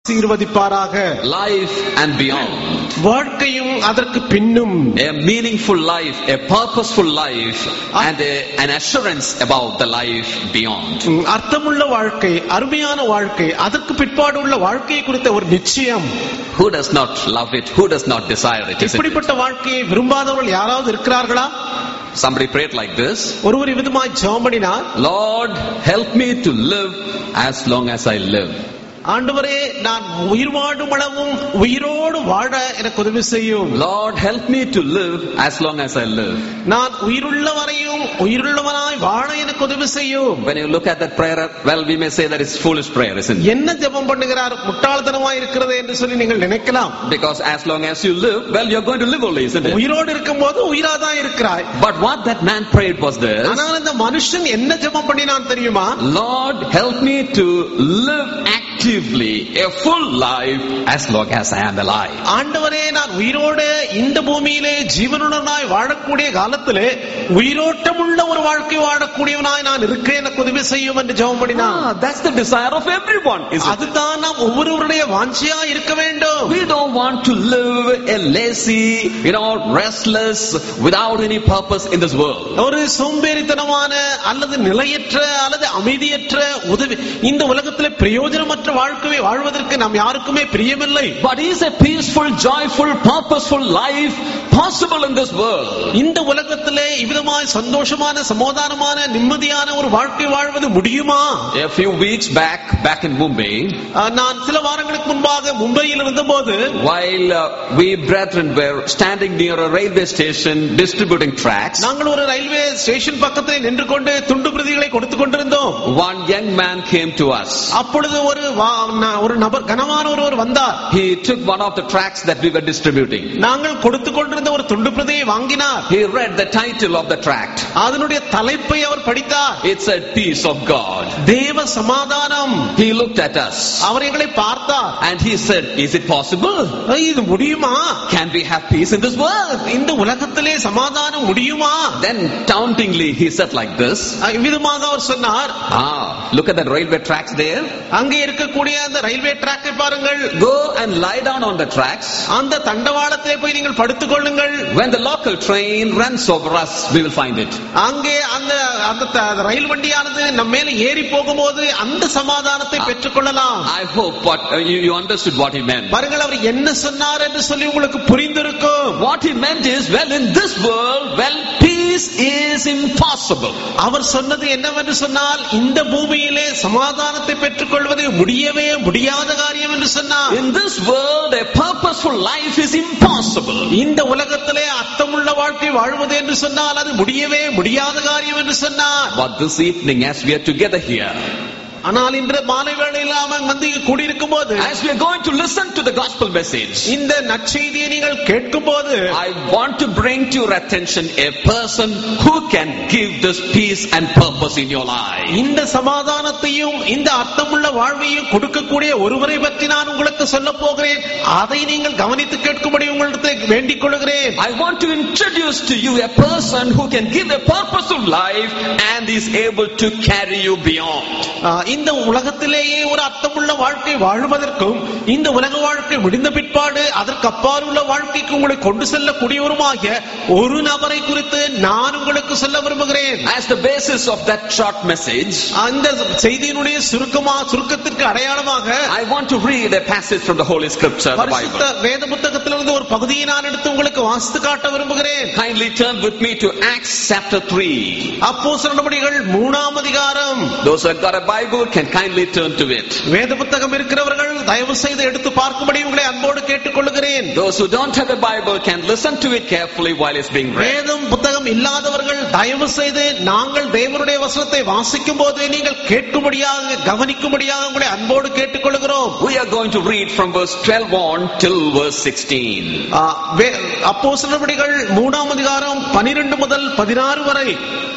ஆசீர்வதிப்பாராக life and beyond. வாழ்க்கையும் அதற்கு பின்னும் A meaningful life, a purposeful life, and a, an assurance about the life beyond. ம், அர்த்தமுள்ள வாழ்க்கை அருமையான வாழ்க்கை அதற்கு பிற்பாடு உள்ள வாழ்க்கையை குறித்த ஒரு நிச்சயம் Who does not love it? Who does not desire it? Isn't it? இப்படிப்பட்ட வாழ்க்கையை விரும்பாதவர்கள் யாராவது இருக்கிறார்களா Somebody prayed like this ஒருவர் விதமாய் ஜெபம் பண்ணினார் Lord, help me to live as long as I live. ஆண்டவரே நான் உயிர் வாடும் அளவும் உயிரோடு வாழ எனக்கு உதவி செய்யும் Lord, help me to live as long as I live. நான் உயிருள்ள வரையும் உயிருள்ளவனாய் வாழ எனக்கு உதவி செய்யும் When you look at that prayer, well, we may say that it's foolish prayer, isn't it? என்ன ஜெபம் பண்ணுகிறார் முட்டாள்தனமாய் இருக்கிறது என்று சொல்லி நீங்கள் நினைக்கலாம் Because as long as you live, well, you're going to live only, isn't it? உயிரோடு இருக்கும் போது உயிராதான் இருக்கிறாய் But what that man prayed was this ஆனால் இந்த மனுஷன் என்ன ஜெபம் பண்ணினான் தெரியுமா Lord, help me to live actively a full life as long as I am alive. ஆண்டவரே நான் உயிரோடு இந்த பூமியிலே ஜீவனுடனாய் வாழக்கூடிய காலத்திலே உயிரோட்டமுள்ள ஒரு வாழ்க்கை வாழக்கூடியவனாய் நான் இருக்கேன் எனக்கு உதவி செய்யும் என்று ஜெபம் பண்ணினான் Ah, that's the desire of everyone, is it? அதுதான் நாம் ஒவ்வொருவருடைய வாஞ்சியா இருக்க வேண்டும் We don't want to live a lazy, you know, restless, without any purpose in this world. ஒரு சோம்பேறித்தனமான அல்லது நிலையற்ற அல்லது அமைதியற்ற உதவி இந்த உலகத்திலே பிரயோஜனமற்ற வாழ்க்கையை வாழ்வதற்கு நாம் யாருக்குமே பிரியமில்லை But is a peaceful, joyful, purposeful life possible in this world? இந்த உலகத்திலே இவ்விதமாய் சந்தோஷமான சமாதானமான நிம்மதியான ஒரு வாழ்க்கை வாழ்வது முடியுமா A few weeks back, back in Mumbai, அஹ், நான் சில வாரங்களுக்கு முன்பாக மும்பையில் இருந்தபோது while uh, we brethren were standing near a railway station distributing tracts, நாங்கள் ஒரு ரயில்வே ஸ்டேஷன் பக்கத்தில் நின்று கொண்டு துண்டு பிரதிகளை கொடுத்துக் கொண்டிருந்தோம் one young man came to us. அப்பொழுது ஒரு வா- ந- ஒரு நபர் கனமான ஒருவர் வந்தார் He took one of the tracts that we were distributing. நாங்கள் கொடுத்துக் கொண்டிருந்த ஒரு துண்டு பிரதியை வாங்கினார் He read the title of the tract. அதனுடைய தலைப்பை அவர் படித்தார் It said, Peace of God. தேவ சமாதானம் He looked at us அவர் எங்களை பார்த்தார் and he said, Is it possible? "ஐய், இது முடியுமா Can we have peace in this world? இந்த உலகத்திலே சமாதானம் முடியுமா Then tauntingly he said like this. அஹ், இவ்விதமாக அவர் சொன்னார் Ah, look at the railway tracks there. அங்கே இருக்கக்கூடிய அந்த ரயில்வே டிராக்கை பாருங்கள் Go and lie down on the tracks. அந்த தண்டவாளத்திலே போய் நீங்கள் படுத்துக் கொள்ளுங்கள் When the local train runs over us, we will find it. அங்கே அந்த அந்த த- ரயில் வண்டியானது நம்ம மேல ஏறி போகும்போது அந்த சமாதானத்தை பெற்றுக் கொள்ளலாம் I hope what uh, you, you understood what he meant. பாருங்கள் அவர் என்ன சொன்னார் என்று சொல்லி உங்களுக்கு புரிந்திருக்கும் What he meant is, well, in this world, well, peace is impossible. அவர் சொன்னது என்னவென்று சொன்னால் இந்த பூமியிலே சமாதானத்தை பெற்றுக் கொள்வது முடியவே முடியாத காரியம் என்று சொன்னார் In this world, a purposeful life is impossible. இந்த உலகத்திலே அர்த்தமுள்ள வாழ்க்கை வாழ்வது என்று சொன்னால் அது முடியவே முடியாத காரியம் என்று சொன்னார் But this evening, as we are together here, ஆனால் இன்று மாலை வேளையில் அவன் வந்து கூடியிருக்கும் போது as we are going to listen to the gospel message, இந்த நற்செய்தியை நீங்கள் கேட்கும் போது I want to bring to your attention a person who can give this peace and purpose in your life. இந்த சமாதானத்தையும் இந்த அர்த்தமுள்ள வாழ்வையும் கொடுக்கக்கூடிய ஒருவரை பற்றி நான் உங்களுக்கு சொல்ல போகிறேன் அதை நீங்கள் கவனித்து கேட்கும்படி உங்களிடத்தை வேண்டிக் கொள்கிறேன் I want to introduce to you a person who can give a purposeful life and is able to carry you beyond. ஆ, இந்த உலகத்திலேயே ஒரு அர்த்தமுள்ள வாழ்க்கை வாழ்வதற்கும் இந்த உலக வாழ்க்கை முடிந்த பிற்பாடு அதற்கு அப்பால் உள்ள வாழ்க்கைக்கு உங்களை கொண்டு செல்லக்கூடியவருமாகிய ஒரு நபரை குறித்து நான் உங்களுக்கு சொல்ல விரும்புகிறேன் As the basis of that short message, அந்த செய்தியினுடைய சுருக்கமா சுருக்கத்திற்கு அடையாளமாக I want to read a passage from the Holy Scripture, the பரிசுத்த Bible. வேத புத்தகத்திலிருந்து ஒரு பகுதியை நான் எடுத்து உங்களுக்கு வாசித்து காட்ட விரும்புகிறேன் Kindly turn with me to Acts chapter 3. அப்போ நடவடிக்கைகள் மூணாம் அதிகாரம் Those who have got a Bible can kindly turn to it. வேத புத்தகம் இருக்கிறவர்கள் தயவு செய்து எடுத்து பார்க்கும்படி உங்களை அன்போடு கேட்டுக்கொள்கிறேன் Those who don't have a Bible can listen to it carefully while it's being read. வேதம் புத்தகம் இல்லாதவர்கள் தயவு செய்து நாங்கள் தேவனுடைய வசனத்தை வாசிக்கும் போது நீங்கள் கேட்கும்படியாக கவனிக்கும்படியாக உங்களை அன்போடு கேட்டுக்கொள்கிறோம் We are going to read from verse 12 on till verse 16. அப்போ நடவடிக்கைகள் மூணாம் அதிகாரம் பனிரெண்டு முதல் பதினாறு வரை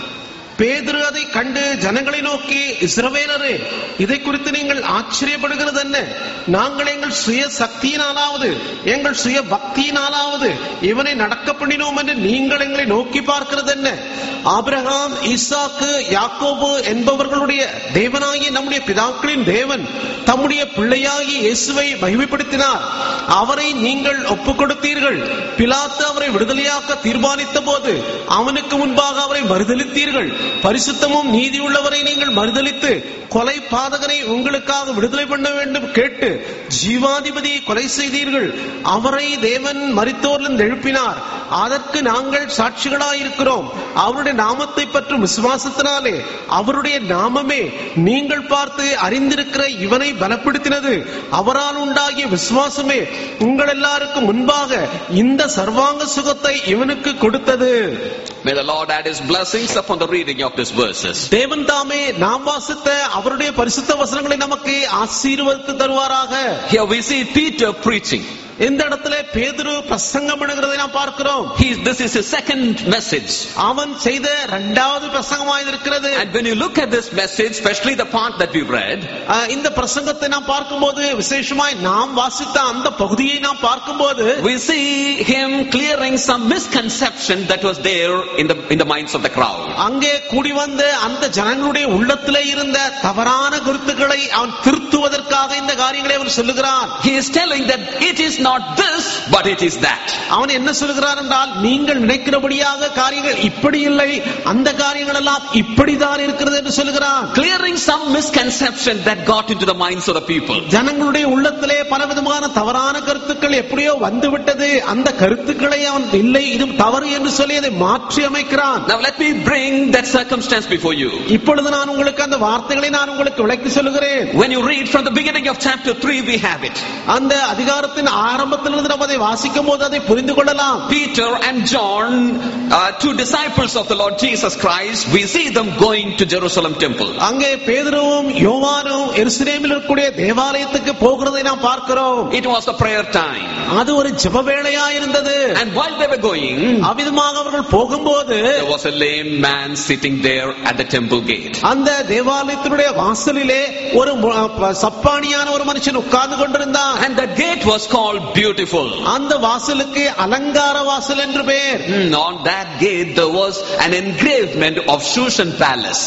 பேதுரு அதை கண்டு ஜனங்களை நோக்கி இஸ்ரவேலரே இதை குறித்து நீங்கள் ஆச்சரியப்படுகிறது என்ன நாங்கள் எங்கள் சுய சக்தியினாலாவது எங்கள் சுய பக்தியினாலாவது இவனை நடக்க பண்ணினோம் என்று நீங்கள் எங்களை நோக்கி பார்க்கிறது என்ன ஆபிரகாம் ஈசாக்கு யாக்கோபு என்பவர்களுடைய தேவனாகிய நம்முடைய பிதாக்களின் தேவன் தம்முடைய பிள்ளையாகி இயேசுவை மகிமைப்படுத்தினார் அவரை நீங்கள் ஒப்புக் கொடுத்தீர்கள் பிலாத்து அவரை விடுதலையாக்க தீர்மானித்த போது அவனுக்கு முன்பாக அவரை மறுதலித்தீர்கள் பரிசுத்தமும் நீதியுள்ளவரை நீங்கள் மறுதலித்து கொலை பாதகனை உங்களுக்காக விடுதலை பண்ண வேண்டும் கேட்டு ஜீவாதிபதியை கொலை செய்தீர்கள் அவரை தேவன் மரித்தோரிலிருந்து எழுப்பினார் அதற்கு நாங்கள் சாட்சிகளாயிருக்கிறோம் அவருடைய நாமத்தை பற்றும் விசுவாசத்தினாலே அவருடைய நாமமே நீங்கள் பார்த்து அறிந்திருக்கிற இவனை பலப்படுத்தினது அவரால் உண்டாகிய விசுவாசமே உங்கள் எல்லாருக்கும் முன்பாக இந்த சர்வாங்க சுகத்தை இவனுக்கு கொடுத்தது May the Lord add his blessings upon the reading of these verses. தேவன் தாமே நாம் வாசித்த அவருடைய பரிசுத்த வசனங்களை நமக்கு ஆசீர்வதித்து தருவாராக Here we see Peter preaching. இந்த இடத்துல பேதுரு பிரசங்கம் பண்ணுகிறதை நாம் பார்க்கிறோம் He's, this is his second message. அவன் செய்த இரண்டாவது பிரசங்கமாய் இருக்கிறது And when you look at this message, especially the part that we've read, அஹ், இந்த பிரசங்கத்தை நாம் பார்க்கும்போது விசேஷமாய் நாம் வாசித்த அந்த பகுதியை நாம் பார்க்கும்போது we see him clearing some misconception that was there in the, in the minds of the crowd. அங்கே கூடி வந்த அந்த ஜனங்களுடைய உள்ளத்திலே இருந்த தவறான கருத்துக்களை அவன் திருத்துவதற்காக இந்த காரியங்களை அவன் சொல்லுகிறான் He is telling that it is not this, but it is that. அவன் என்ன சொல்லுகிறான் என்றால் நீங்கள் நினைக்கிறபடியாக காரியங்கள் இப்படி இல்லை அந்த காரியங்கள் எல்லாம் இப்படிதான் இருக்கிறது என்று சொல்லுகிறான் Clearing some misconception that got into the minds of the people. ஜனங்களுடைய உள்ளத்திலே பலவிதமான தவறான கருத்துக்கள் எப்படியோ வந்துவிட்டது அந்த கருத்துக்களை அவன் இல்லை இது தவறு என்று சொல்லி அதை மாற்றி அமைக்கிறான் Now let me bring that circumstance before you. இப்பொழுது நான் உங்களுக்கு அந்த வார்த்தைகளை நான் உங்களுக்கு விளக்கி சொல்லுகிறேன் When you read from the beginning of chapter 3, we have it. அந்த அதிகாரத்தின் ஆரம்பத்திலிருந்து நாம் அதை வாசிக்கும் போது அதை புரிந்து கொள்ளலாம் Peter and John, uh, two disciples of the Lord Jesus Christ, we see them going to Jerusalem temple. அங்கே பேதுருவும் யோவானும் எருசலேமில் இருக்கக்கூடிய தேவாலயத்துக்கு போகிறதை நாம் பார்க்கிறோம் It was the prayer time. அது ஒரு ஜெப வேளையா இருந்தது And while they were going, அவ்விதமாக அவர்கள் போகும்போது there was a lame man sitting there at the temple gate. அந்த தேவாலயத்தினுடைய வாசலிலே ஒரு மு- ப- சப்பானியான ஒரு மனுஷன் உட்கார்ந்து கொண்டிருந்தான் And the gate was called Beautiful. அந்த வாசலுக்கு அலங்கார வாசல் என்று பெயர் Hmm, On that gate there was an engravement of Shushan Palace.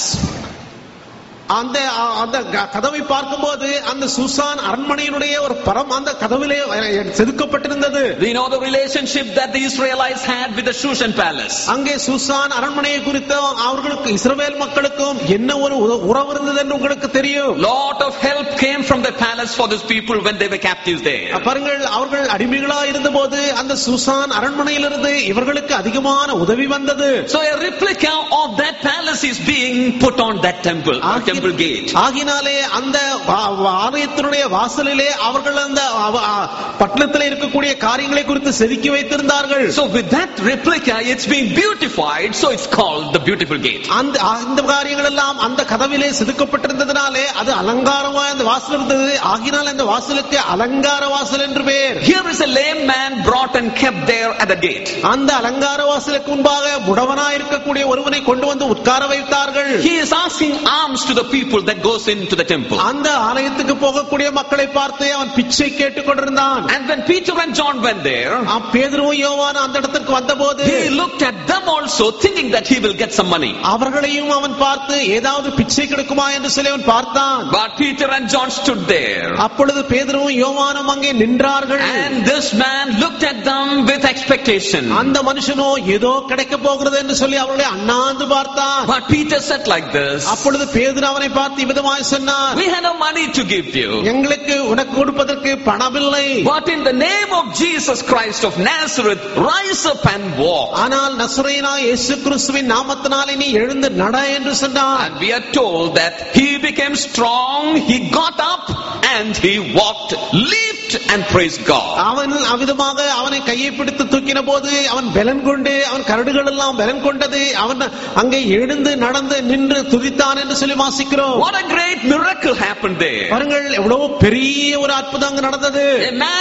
அந்த அ- அந்த க- கதவை பார்க்கும்போது அந்த சுசான் அரண்மனையினுடைய ஒரு பரம் அந்த கதவிலே அஹ், செதுக்கப்பட்டிருந்தது We know the relationship that the Israelites had with the Shushan Palace. அங்கே சுசான் அரண்மனையை குறித்து அவர்களுக்கு இஸ்ரவேல் மக்களுக்கும் என்ன ஒரு உற- உறவு இருந்தது என்று உங்களுக்கு தெரியும் Lot of help came from the palace for these people when they were captives there. பாருங்கள் அவர்கள் அடிமைகளா இருந்தபோது அந்த சுசான் அரண்மனையிலிருந்து இவர்களுக்கு அதிகமான உதவி வந்தது So a replica of that palace is being put on that temple, or ஆகி- temple gate. ஆகினாலே அந்த வா- வா- ஆலயத்தினுடைய வாசலிலே அவர்கள் அந்த அவ- ஆ- பட்டணத்திலே இருக்கக்கூடிய காரியங்களை குறித்து செதுக்கி வைத்திருந்தார்கள் So with that replica, it's being beautified, so it's called the beautiful gate. அந்த அந்த காரியங்கள் எல்லாம் அந்த கதவிலே செதுக்கப்பட்டிருந்ததினாலே அது அலங்காரமா அந்த வாசல் இருந்தது ஆகினால் அந்த வாசலுக்கு அலங்கார வாசல் என்று பெயர் Here is a lame man brought and kept there at the gate. அந்த அலங்கார வாசலுக்கு முன்பாக முடவனா இருக்கக்கூடிய ஒருவனை கொண்டு வந்து உட்கார வைத்தார்கள் He is asking alms to the people that goes into the temple. அந்த ஆலயத்துக்கு போகக்கூடிய மக்களை பார்த்து அவன் பிச்சை கேட்டுக் கொண்டிருந்தான் And when Peter and John went there, பேதுருவும் யோவான் அந்த இடத்துக்கு வந்தபோது he looked at them also thinking that he will get some money. அவர்களையும் அவன் பார்த்து ஏதாவது பிச்சை கிடைக்குமா என்று சொல்லி அவன் பார்த்தான் But Peter and John stood there. அப்பொழுது பேதுருவும் யோவானும் அங்கே நின்றார்கள் And this man looked at them with expectation. அந்த மனுஷனோ ஏதோ கிடைக்க போகிறது என்று சொல்லி அவர்களை அண்ணாந்து பார்த்தான் But Peter said like this, அப்பொழுது பேதுரு அவனை பார்த்து இவ்விதமாய் சொன்னார் We had no money to give you. எங்களுக்கு உனக்கு கொடுப்பதற்கு பணமில்லை But in the name of Jesus Christ of Nazareth, rise up and walk. ஆனால் நசரேனா இயேசு கிறிஸ்துவின் நாமத்தினாலே நீ எழுந்து நட என்று சொன்னார் And we are told that he became strong, he got up and he walked, leaped and praised God. அவன் அவ்விதமாக அவனை கையை பிடித்து தூக்கின போது அவன் பலன் கொண்டு அவன் கரடுகள் எல்லாம் பலன் கொண்டது அவன் அங்கே எழுந்து நடந்து நின்று துதித்தான் என்று சொல்லி வாசிக்கிறோம் What a great miracle happened there. பாருங்கள் எவ்வளவு பெரிய ஒரு அற்புதம் அங்கு நடந்தது A man who did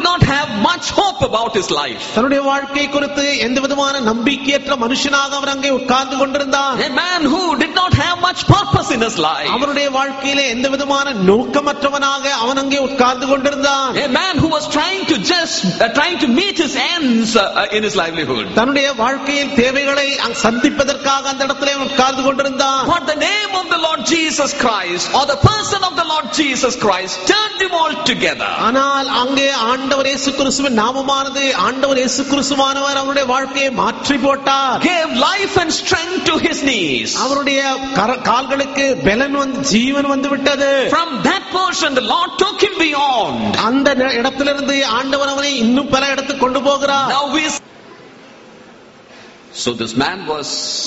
not have much hope about his life. தன்னுடைய வாழ்க்கை குறித்து எந்த விதமான நம்பிக்கையற்ற மனுஷனாக அவர் அங்கே உட்கார்ந்து கொண்டிருந்தார் A man who did not have much purpose in his life. அவருடைய வாழ்க்கையிலே எந்த விதமான நோக்கமற்றவனாக அவன் அங்கே உட்கார்ந்து கொண்டிருந்தான் A man who was trying to just, uh, trying to meet his ends uh, uh, in his livelihood. தன்னுடைய வாழ்க்கையில் தேவைகளை அங்க சந்திப்பதற்காக அந்த இடத்திலே அவன் உட்கார்ந்து கொண்டிருந்தான் But the name of the Lord Jesus Christ or the person of the Lord Jesus Christ turned them all together. ஆனால் அங்கே ஆண்டவர் இயேசு கிறிஸ்துவின் நாமமானது ஆண்டவர் இயேசு கிறிஸ்துவானவர் அவருடைய வாழ்க்கையை மாற்றி போட்டார் Gave life and strength to his knees. அவருடைய கர- கால்களுக்கு பலன் வந்து ஜீவன் வந்து விட்டது From that portion, the Lord took him beyond. அந்த ந- இடத்திலிருந்து ஆண்டவர் அவனை இன்னும் பல இடத்துக்கு கொண்டு போகிறார் Now we. So this man was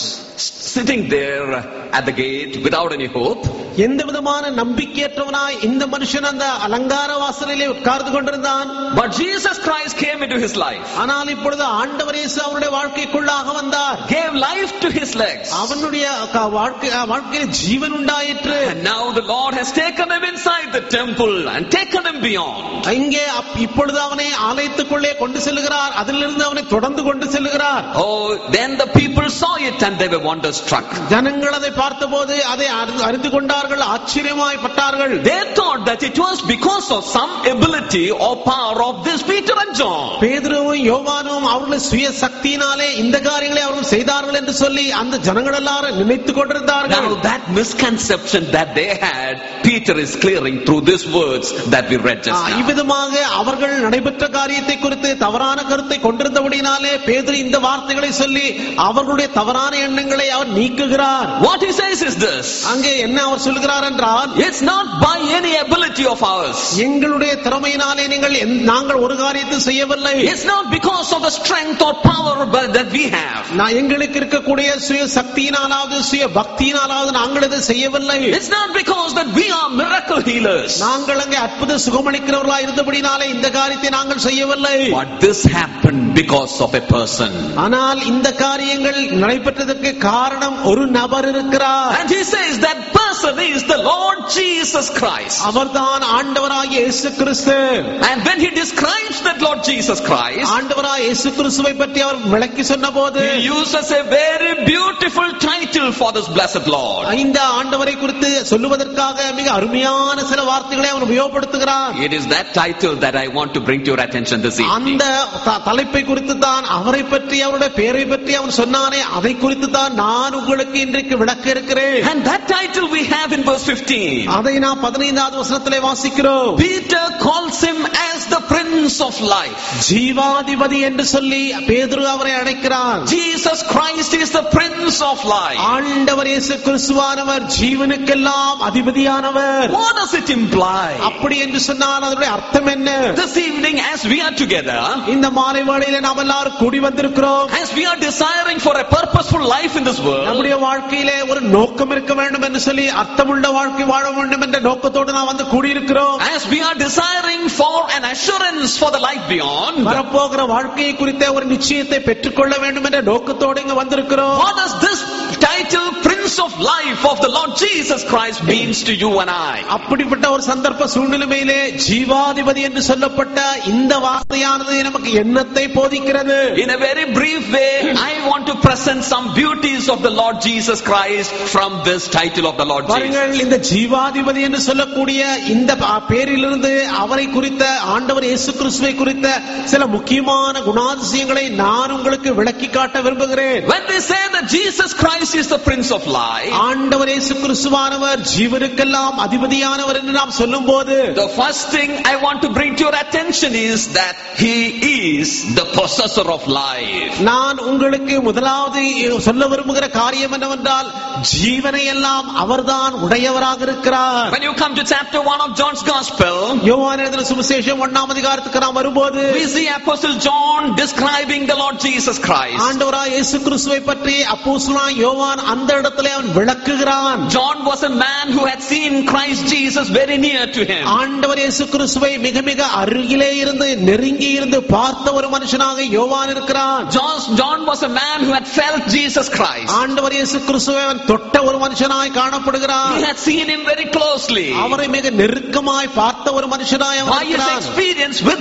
sitting there at the gate without any hope. எந்த விதமான நம்பிக்கையற்றவனாய் இந்த மனுஷன் அந்த அலங்கார வாசலிலே உட்கார்ந்து கொண்டிருந்தான் But Jesus Christ came into his life, ஆனால் இப்பொழுது ஆண்டவர் இயேசு அவருடைய வாழ்க்கைக்குள்ளாக வந்தார் gave life to his legs. அவனுடைய க- வாழ்க்கை வாழ்க்கையில் ஜீவன் உண்டாயிற்று And now the Lord has taken him inside the temple and taken him beyond. இங்கே அப்- இப்பொழுது அவனை ஆலயத்துக்குள்ளே கொண்டு செல்லுகிறார் அதிலிருந்து அவனை தொடர்ந்து கொண்டு செல்லுகிறார் Oh, then the people saw it and they were wonderstruck. ஜனங்கள் அதை பார்த்தபோது அதை அறிந்து- அறிந்து கொண்டார்கள் ஆச்சரியமாய்ப்பட்டார்கள் They thought that it was because of some ability or power of this Peter and John. பேதுருவும் யோவானும் அவர்கள் சுய சக்தியினாலே இந்த காரியங்களை அவர்கள் செய்தார்கள் என்று சொல்லி அந்த ஜனங்கள் எல்லாரும் நினைத்துக் கொண்டிருந்தார்கள் Now that misconception that they had, Peter is clearing through these words that we read ah, just now. இவ்விதமாக அவர்கள் நடைபெற்ற காரியத்தை குறித்து தவறான கருத்தை கொண்டிருந்தபடினாலே பேதுரு இந்த வார்த்தைகளை சொல்லி அவர்களுடைய தவறான எண்ணங்களை அவர் நீக்குகிறார் What he says is this. அங்கே என்ன அவர் சொல்கிறார் என்றால் It's not by any ability of ours. எங்களுடைய திறமையினாலே நீங்கள் எந்த- நாங்கள் ஒரு காரியத்தை செய்யவில்லை It's not because of the strength or power but- that we have. நான் எங்களுக்கு இருக்கக்கூடிய சுய சக்தியினாலாவது சுய பக்தியினாலாவது நாங்கள் இதை செய்யவில்லை It's not because that we are miracle healers. நாங்கள் அங்கே அற்புத சுகமளிக்கிறவர்களா இருந்தபடினாலே இந்த காரியத்தை நாங்கள் செய்யவில்லை But this happened because of a person. ஆனால் இந்த காரியங்கள் நடைபெற்றதற்கு காரணம் ஒரு நபர் இருக்கிறார் And he says that person is the Lord Jesus Christ. அவர்தான் ஆண்டவராகிய இயேசு கிறிஸ்து And when he describes that Lord Jesus Christ, ஆண்டவராய் இயேசு கிறிஸ்துவை பற்றி அவர் விளக்கி சொன்னபோது he uses a very beautiful title for this blessed Lord. இந்த ஆண்டவரை குறித்து சொல்லுவதற்காக மிக அருமையான சில வார்த்தைகளை அவர் உபயோகப்படுத்துகிறார் It is that title that I want to bring to your attention this evening. அந்த த- தலைப்பை குறித்து தான் அவரை பற்றி அவருடைய பெயரை பற்றி அவன் சொன்னானே அதை குறித்து தான் நான் உங்களுக்கு இன்றைக்கு விளக்க இருக்கிறேன் And that title we have in verse 15. அதை நாம் பதினைந்தாவது வசனத்திலே வாசிக்கிறோம் Peter calls him as the Prince of Life. ஜீவாதிபதி என்று சொல்லி பேதுரு அவரை அழைக்கிறார் Jesus Christ is the Prince of Life. ஆண்டவர் இயேசு கிறிஸ்துவானவர் ஜீவனுக்கெல்லாம் அதிபதியானவர் What does it imply? அப்படி என்று சொன்னால் அதனுடைய அர்த்தம் என்ன This evening, as we are together, இந்த மாலை வேளையில நாம் எல்லாரும் கூடி வந்திருக்கிறோம் as we are desiring for a purposeful life in this world, நம்முடைய வாழ்க்கையிலே ஒரு நோக்கம் இருக்க வேண்டும் என்று சொல்லி அர்த்தமுள்ள வாழ்க்கை வாழ வேண்டும் என்ற நோக்கத்தோடு நாம் வந்து கூடியிருக்கிறோம் as we are desiring for an assurance for the life beyond, வரப்போகிற வாழ்க்கையை குறித்த ஒரு நிச்சயத்தை பெற்றுக்கொள்ள வேண்டும் என்ற நோக்கத்தோடு இங்க வந்திருக்கிறோம் what does this title, Prince of Life of the Lord Jesus Christ, means to you and I? அப்படிப்பட்ட ஒரு சந்தர்ப்ப சூழ்நிலைமையிலே ஜீவாதிபதி என்று சொல்லப்பட்ட இந்த வார்த்தையானது நமக்கு எண்ணத்தை போதிக்கிறது In a very brief way, I want to present some beauties of the Lord Jesus Christ from this title of the Lord Jesus. பாருங்கள் இந்த ஜீவாதிபதி என்று சொல்லக்கூடிய இந்த ப- பேரிலிருந்து அவரை குறித்த ஆண்டவர் இயேசு கிறிஸ்துவை குறித்த சில முக்கியமான குணாதிசயங்களை நான் உங்களுக்கு விளக்கி காட்ட விரும்புகிறேன் When they say that Jesus Christ is the Prince of Life, ஆண்டவர் இயேசு கிறிஸ்துவானவர் ஜீவனுக்கெல்லாம் அதிபதியானவர் என்று நாம் சொல்லும் போது the first thing I want to bring to your attention is that He is the possessor of life. நான் உங்களுக்கு முதலாவது சொல்ல விரும்புகிற காரியம் என்னவென்றால் ஜீவனை எல்லாம் அவர்தான் உடையவராக இருக்கிறார் When you come to chapter 1 of John's Gospel, யோவான் எழுதின சுவிசேஷம் ஒண்ணாம் அதிகாரத்துக்கு நாம் வரும்போது we see Apostle John describing the Lord Jesus Christ. ஆண்டவராய் இயேசு கிறிஸ்துவை பற்றி அப்போஸ்தலனாய் யோவான் அந்த இடத்திலே அவன் விளக்குகிறான் John was a man who had seen Christ Jesus very near to him. ஆண்டவர் இயேசு கிறிஸ்துவை மிக மிக அருகிலே இருந்து நெருங்கி இருந்து பார்த்த ஒரு மனுஷனாக யோவான் இருக்கிறான் John, John was a man who had felt Jesus Christ. ஆண்டவர் இயேசு கிறிஸ்துவை அவன் தொட்ட ஒரு மனுஷனாய் காணப்படுகிறான் He had seen him very closely. அவரை மிக நெருக்கமாய் பார்த்த ஒரு மனுஷனாய் அவன் By his இருக்கிறான் experience with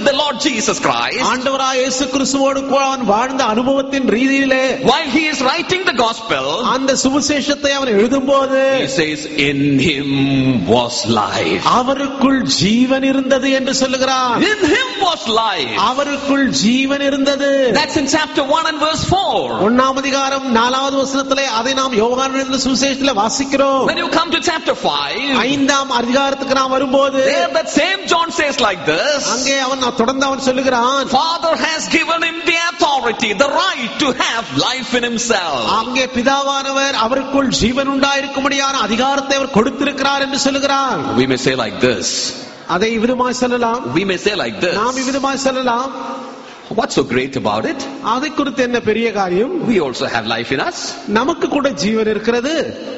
the Lord Jesus Christ, ஆண்டவராய் இயேசு கிறிஸ்துவோடு கூட அவன் வாழ்ந்த அனுபவத்தின் ரீதியிலே while he is writing the gospel, அந்த சுவிசேஷத்தை அவன் எழுதும்போது he says, In him was life. அவருக்குள் ஜீவன் இருந்தது என்று சொல்லுகிறான் In him was life. அவருக்குள் ஜீவன் இருந்தது That's in chapter 1 and verse 4. ஒன்னாம் அதிகாரம் நாலாவது வசனத்திலே அதை நாம் யோகான் எழுதின சுவிசேஷத்திலே வாசிக்கிறோம் When you come to chapter 5, ஐந்தாம் அதிகாரத்துக்கு நாம் வரும்போது there that same John says like this. அங்கே அவன் தொடர்ந்து அவன் சொல்லுகிறான் Father has given him the authority, the right to have life in himself. அங்கே பிதாவானவர் அவருக்குள் ஜீவன் உண்டாயிருக்கும்படியான அதிகாரத்தை அவர் கொடுத்திருக்கிறார் என்று சொல்லுகிறார் We may say like this. அதை இவ்விதமாய் சொல்லலாம் We may say like நாம் this. இவ்விதமாய் சொல்லலாம் What's so great about it? அதை குறித்து என்ன பெரிய காரியம் We also have life in us. நமக்கு கூட ஜீவன் இருக்கிறது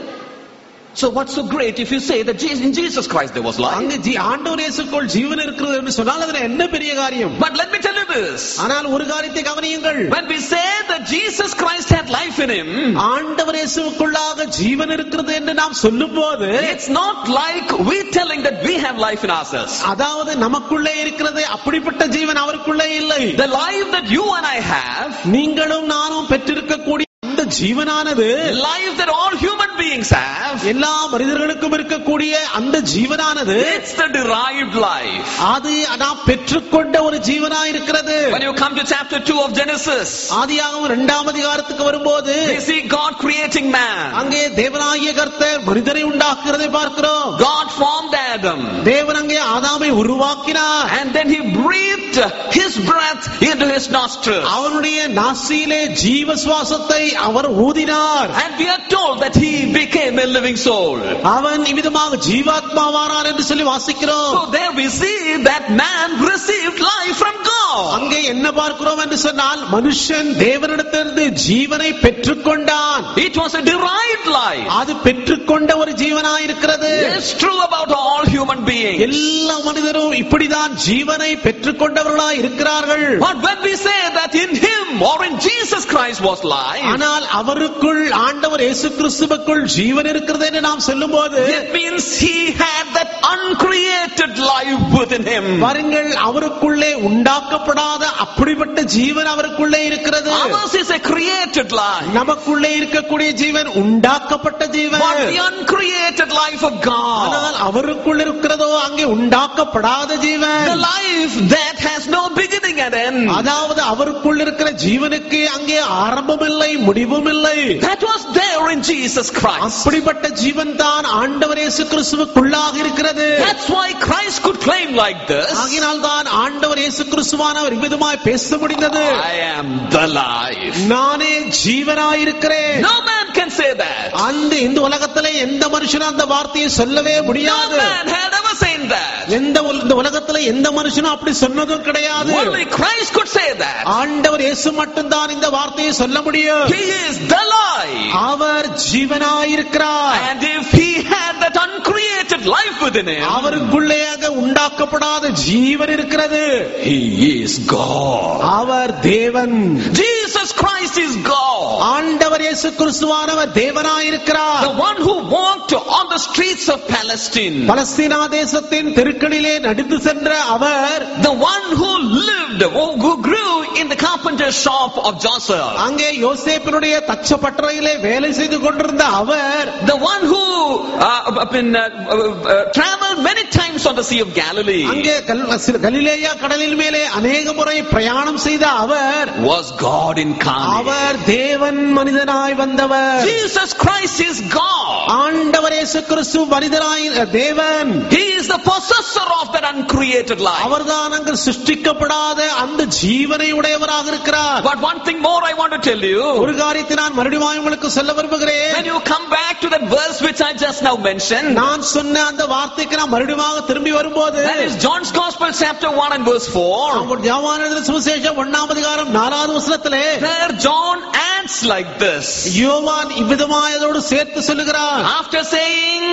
So what's so great if you say that Jesus- in Jesus Christ there was life? அங்கு ஜீ- ஆண்டவர் இயேசுக்குள் ஜீவன் இருக்கிறது என்று சொன்னால் அதுல என்ன பெரிய காரியம் But let me tell you this. ஆனால் ஒரு காரியத்தை கவனியுங்கள் When we say that Jesus Christ had life in him, ஆண்டவர் இயேசுக்குள்ளாக ஜீவன் இருக்கிறது என்று நாம் சொல்லும் போது it's not like we telling that we have life in ourselves. அதாவது நமக்குள்ளே இருக்கிறது அப்படிப்பட்ட ஜீவன் அவருக்குள்ளே இல்லை The life that you and I have, நீங்களும் நானும் பெற்றிருக்கக்கூடிய அந்த ஜீவனானது the life that all human beings have, எல்லா மனிதர்களுக்கும் இருக்கக்கூடிய அந்த ஜீவனானது it's the derived life. அது நாம் பெற்றுக்கொண்ட ஒரு ஜீவனா இருக்கிறது When you come to chapter 2 of Genesis, ஆதியாகவும் இரண்டாம் அதிகாரத்துக்கு வரும்போது we see God creating man. அங்கே தேவனாகிய கர்த்தர் மனிதரை உண்டாக்குறதை பார்க்கிறோம் God formed Adam. தேவன் அங்கே ஆதாமை உருவாக்கினார் And then he breathed his breath into his nostrils. அவனுடைய நாசியிலே ஜீவ சுவாசத்தை அவர் ஊதினார் And we are told that he became a living soul. அவன் இவ்விதமாக ஜீவாத்மாவானார் என்று சொல்லி வாசிக்கிறோம் So there we see that man received life from God. அங்கே என்ன பார்க்கிறோம் என்று சொன்னால் மனுஷன் தேவனிடத்திலிருந்து ஜீவனை பெற்றுக்கொண்டான் It was a derived life. அது பெற்றுக்கொண்ட ஒரு ஜீவனாய் இருக்கிறது It's true about all human beings. எல்லா மனிதரும் இப்படிதான் ஜீவனை பெற்றுக்கொண்டவர்களாய் இருக்கிறார்கள் But when we say that in him or in Jesus Christ was life, ஆனால் அவருக்குள் ஆண்டவர் இயேசு கிறிஸ்துவுக்குள் ஜீவன் இருக்கிறது என்று நாம் சொல்லும்போது it means he had that uncreated life within him. பாருங்கள் அவருக்குள்ளே உண்டாக்கப்படாத அப்படிப்பட்ட ஜீவன் அவருக்குள்ளே இருக்கிறது Ours is a created life. நமக்குள்ளே இருக்கக்கூடிய ஜீவன் உண்டாக்கப்பட்ட ஜீவன் But the uncreated life of God. ஆனால் அவருக்குள் இருக்கிறதோ அங்கே உண்டாக்கப்படாத The Jeevan life that has no beginning and end. அதாவது அவருக்குள் இருக்கிற ஜீவனுக்கு அங்கே ஆரம்பம் இல்லை முடிவும் இல்லை That was there in Jesus Christ. அப்படிப்பட்ட ஜீவன் தான் ஆண்டவர் இயேசு கிறிஸ்துவுக்குள்ளாக இருக்கிறது That's why Christ could claim like this. ஆகினால் தான் ஆண்டவர் இயேசு கிறிஸ்துவானவர் விதமாய் பேச முடிந்தது I am the life. நானே ஜீவனாயிருக்கிறேன் No man can say that. அந்த இந்த உலகத்திலே எந்த மனுஷனும் அந்த வார்த்தையை சொல்லவே No முடியாது man had ever said that. எந்த உல- இந்த உலகத்துல எந்த மனுஷனும் அப்படி சொன்னதும் கிடையாது Only Christ could say that. ஆண்டவர் இயேசு மட்டும்தான் இந்த வார்த்தையை சொல்ல முடியும் He is the life. Our ஜீவனாயிருக்கிறார் And if he had that uncreated life within him, அவருக்குள்ளேயாக உண்டாக்கப்படாத ஜீவன் இருக்கிறது he is God. அவர் தேவன் Jesus Christ is God. ஆண்டவர் இயேசு கிறிஸ்துவானவர் தேவனாயிருக்கிறார் The one who walked on the streets of Palestine. Palestine தேசத்தின் தெருக்களிலே நடித்து சென்ற அவர் The one who lived, who grew in the carpenter's shop of Joseph. அங்கே யோசேப்பினுடைய தச்ச பட்டறையிலே வேலை செய்து கொண்டிருந்த அவர் The one who uh, been, uh, uh, traveled many times on the Sea of Galilee அங்கே கல்- சில- கலிலேயா கடலில் மேலே அநேக முறை பிரயாணம் செய்த அவர் was God incarnate. அவர் தேவன் மனிதனாய் வந்தவர் Jesus Christ is God. ஆண்டவர் இயேசு கிறிஸ்து மனிதனாய் தேவன் He is the possessor of that uncreated life. அவர்தான் அங்கு சிருஷ்டிக்கப்படாத அந்த ஜீவனை உடையவராக இருக்கிறார் But one thing more I want to tell you. ஒரு காரியத்தை நான் மறுபடியும் உங்களுக்கு சொல்ல விரும்புகிறேன் When you come back to that verse which I just now mentioned, நான் சொன்ன அந்த வார்த்தைக்கு நான் மறுபடியும் திரும்பி வரும்போது that is John's Gospel chapter 1 and verse 4. அவர் யோவான் எழுதின சுவிசேஷம் ஒண்ணாம் அதிகாரம் நாலாவது வசனத்திலே There John adds like this. யோவான் இவ்விதமாய் அதோடு சேர்த்து சொல்லுகிறார் After saying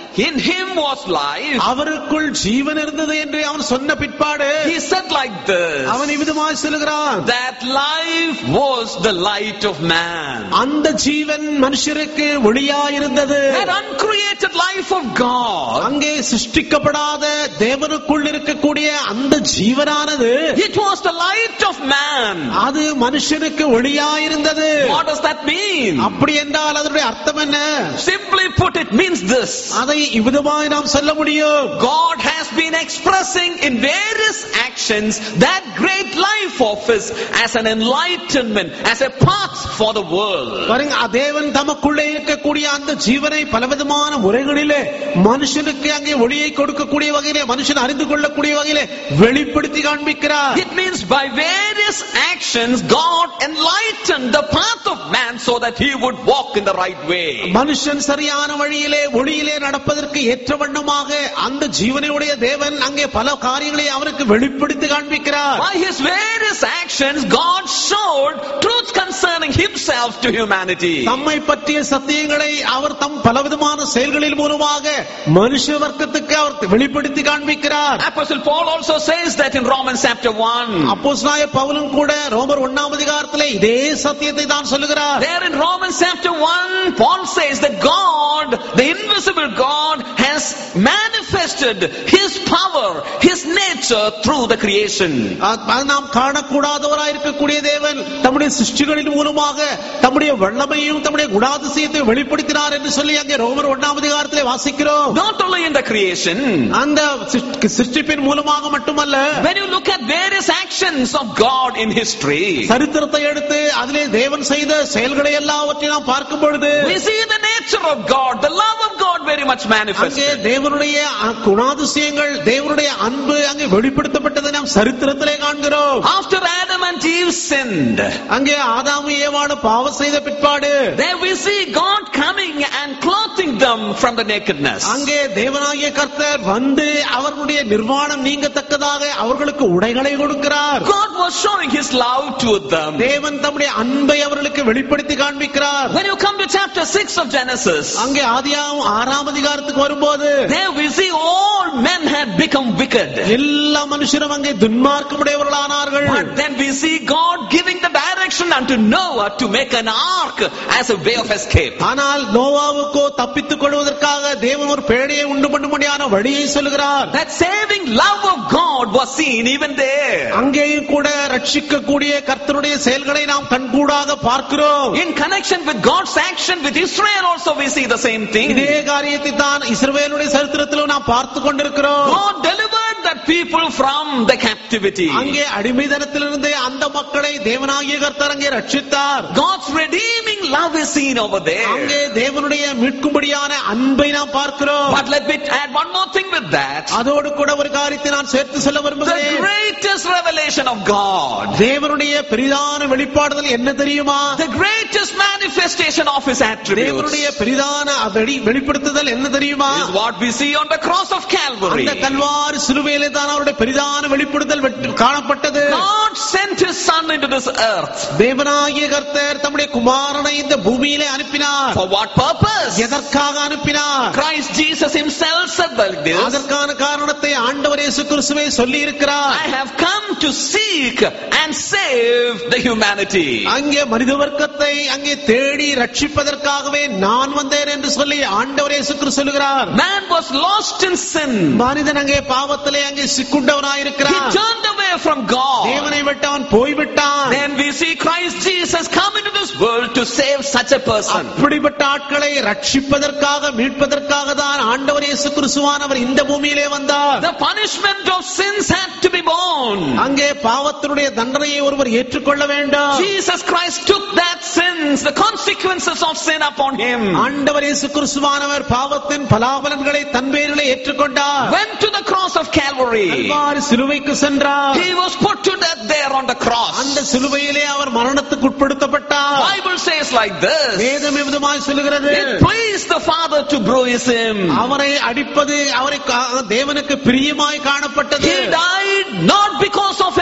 in him was life, அவருக்குள் ஜீவன் இருந்தது என்று அவன் சொன்ன பிற்பாடு he said like this, அவன் இவ்விதமாய் சொல்லுகிறான் that life was the light of man. அந்த ஜீவன் மனுஷருக்கு ஒளியாயிருந்தது That uncreated life of God, அங்கே சிருஷ்டிக்கப்படாத தேவனுக்குள் இருக்கக்கூடிய அந்த ஜீவனானது it was the light of man. அது மனுஷனுக்கு ஒளியாயிருந்தது What does that mean? அப்படி என்றால் அதனுடைய அர்த்தம் என்ன Simply put, it means this. அதை இவ்விதமாய் நாம் சொல்ல முடியும் God has been expressing in various actions that great life of His as an enlightenment, as a path for the world. பாருங்க அ- தேவன் தமக்குள்ளே இருக்கக்கூடிய அந்த ஜீவனை பலவிதமான முறைகளிலே மனுஷனுக்கு அங்கே ஒளியை கொடுக்கக்கூடிய வகையிலே மனுஷன் அறிந்து கொள்ளக்கூடிய வகையிலே வெளிப்படுத்தி காண்பிக்கிறார் It means by various actions, God enlightened the path of man so that he would walk in the right way. மனுஷன் சரியான வழியிலே ஒளியிலே நடப்பதற்கு ஏற்ற வண்ணமாக அந்த ஜீவனையுடைய தேவன் அங்கே பல காரியங்களை அவருக்கு வெளிப்படுத்தி காண்பிக்கிறார் By his various actions, God showed truth concerning himself to humanity. தம்மை பற்றிய சத்தியங்களை அவர் தம் பலவிதமான செயல்களின் மூலமாக மனுஷ வர்க்கத்துக்கு அவர் வெளிப்படுத்தி காண்பிக்கிறார் Apostle Paul also says that in Romans chapter 1. அப்போஸ்தலனாய பவுலும் கூட ரோமர் ஒண்ணாம் அதிகாரத்திலே இதே சத்தியத்தை தான் சொல்லுகிறார் There in Romans chapter 1, Paul says that God, the invisible God, has manifested His power, His nature through the creation. அது நாம் காணக்கூடாதவராய் இருக்கக்கூடிய தேவன் தம்முடைய சிருஷ்டிகளின் மூலமாக தம்முடைய வல்லமையும் தம்முடைய குணாதிசயத்தை வெளிப்படுத்தினார் என்று சொல்லி அங்கே ரோமர் ஒண்ணாம் அதிகாரத்திலே வாசிக்கிறோம் Not only in the creation, அந்த சிருஷ்டி- சிருஷ்டிப்பின் மூலமாக மட்டுமல்ல when you look at various actions of God in history, சரித்திரத்தை எடுத்து அதிலே தேவன் செய்த செயல்களை எல்லாவற்றையும் நாம் பார்க்கும் பொழுது we see the nature of God, the love of God very much அங்கே manifested. தேவனுடைய அ- குணாதிசயங்கள் தேவனுடைய அன்பு அங்கே வெளிப்படுத்தப்பட்டதை நாம் சரித்திரத்திலே காண்கிறோம் After Adam and Eve sinned, அங்கே ஆதாமு ஏவாடு பாவம் செய்த பிற்பாடு there we see God coming and clothing them from the nakedness. அங்கே தேவனாகிய கர்த்தர் வந்து அவர்களுடைய நிர்வாணம் நீங்கத்தக்கதாக அவர்களுக்கு உடைகளை கொடுக்கிறார் God was showing His love to them. தேவன் தம்முடைய அன்பை அவர்களுக்கு வெளிப்படுத்தி காண்பிக்கிறார் When you come to chapter 6 of Genesis, அங்கே ஆதியாகும் ஆறாம் அதிகாரத்துக்கு வரும்போது there we see all men had become wicked. எல்லா மனுஷரும் அங்கே துன்மார்க்கமுடையவர்களானார்கள் But then we see God giving the direction unto Noah to make an ark as a way of escape. ஆனால் நோவாவுக்கோ தப்பித்துக் கொள்வதற்காக தேவன் ஒரு பேழையை உண்டு பண்ணும்படியான வழியை சொல்கிறார் That saving love of God was seen even there. அங்கேயும் கூட ரட்சிக்கக்கூடிய கர்த்தருடைய செயல்களை நாம் கண்கூடாக பார்க்கிறோம் In connection with God's action with Israel also we see the same thing. இதே காரியத்தை தான் இஸ்ரவேலுடைய சரித்திரத்திலும் நாம் பார்த்து கொண்டிருக்கிறோம் God delivered that people from the captivity. அங்கே அடிமைதனத்திலிருந்து அந்த மக்களை தேவனாகிய கர்த்தர் அங்கே ரட்சித்தார் God's redeeming love is seen over there. அங்கே தேவனுடைய மீட்கும்படியான அன்பை நாம் பார்க்கிறோம் But let me add one more thing with that. அதோடு கூட ஒரு காரியத்தை நான் சேர்த்து சொல்ல The விரும்புகிறேன் greatest revelation of God, தேவனுடைய பெரிதான வெளிப்பாடுதல் என்ன தெரியுமா the greatest manifestation of His தேவனுடைய attributes, பெரிதான வெளி- வெளிப்படுத்துதல் என்ன தெரியுமா is what we see on the cross of Calvary. அந்த கல்வாரி சிலுவையிலே தான் அவருடைய பெரிதான வெளிப்படுத்தல் வெட்டு- காணப்பட்டது God sent His Son into this earth. தேவனாகிய கர்த்தர் தம்முடைய குமாரனை இந்த பூமியிலே அனுப்பினார் For what purpose? எதற்காக அனுப்பினார் Christ Jesus Himself said like this. அதற்கான காரணத்தை ஆண்டவர் இயேசு கிறிஸ்துவே சொல்லி இருக்கிறார் I have come to seek and save the humanity. அங்கே மனித வர்க்கத்தை அங்கே தேடி ரட்சிப்பதற்காகவே நான் வந்தேன் என்று சொல்லி ஆண்டவர் இயேசு கிறிஸ்து சொல்லுகிறார் Man was lost in sin. மனிதன் அங்கே பாவத்திலே அங்கே He சிக்குண்டவனாயிருக்கிறான் turned away from God. தேவனை விட்டு அவன் போய்விட்டான் Then we see Christ Jesus come into this world to save such a person. அப்படிப்பட்ட ஆட்களை ரட்சிப்பதற்காக மீட்பதற்காக தான் ஆண்டவர் இயேசு கிறிஸ்துவானவர் இந்த பூமியிலே வந்தார் The punishment of sins had to be borne. அங்கே பாவத்தினுடைய தண்டனையை ஒருவர் ஏற்றுக்கொள்ள வேண்டும் Jesus Christ took that sins, the consequences of sin upon him. ஆண்டவர் இயேசு கிறிஸ்துவானவர் பாவத்தின் பலாபலன்களை தன் பேரிலே ஏற்றுக்கொண்டார் Went to the cross of Calvary. Kalvari சிலுவைக்கு சென்றார் He was put to death there on the cross. அந்த சிலுவையிலே அவர் மரணத்துக்கு உட்படுத்தப்பட்டார் Bible says like this. வேதம் விதமாய் சொல்லுகிறது It pleased the Father to bruise him. அவரை அடிப்பது அவரை கா- தேவனுக்கு பிரியமாய் காணப்பட்டது He died not because of any sin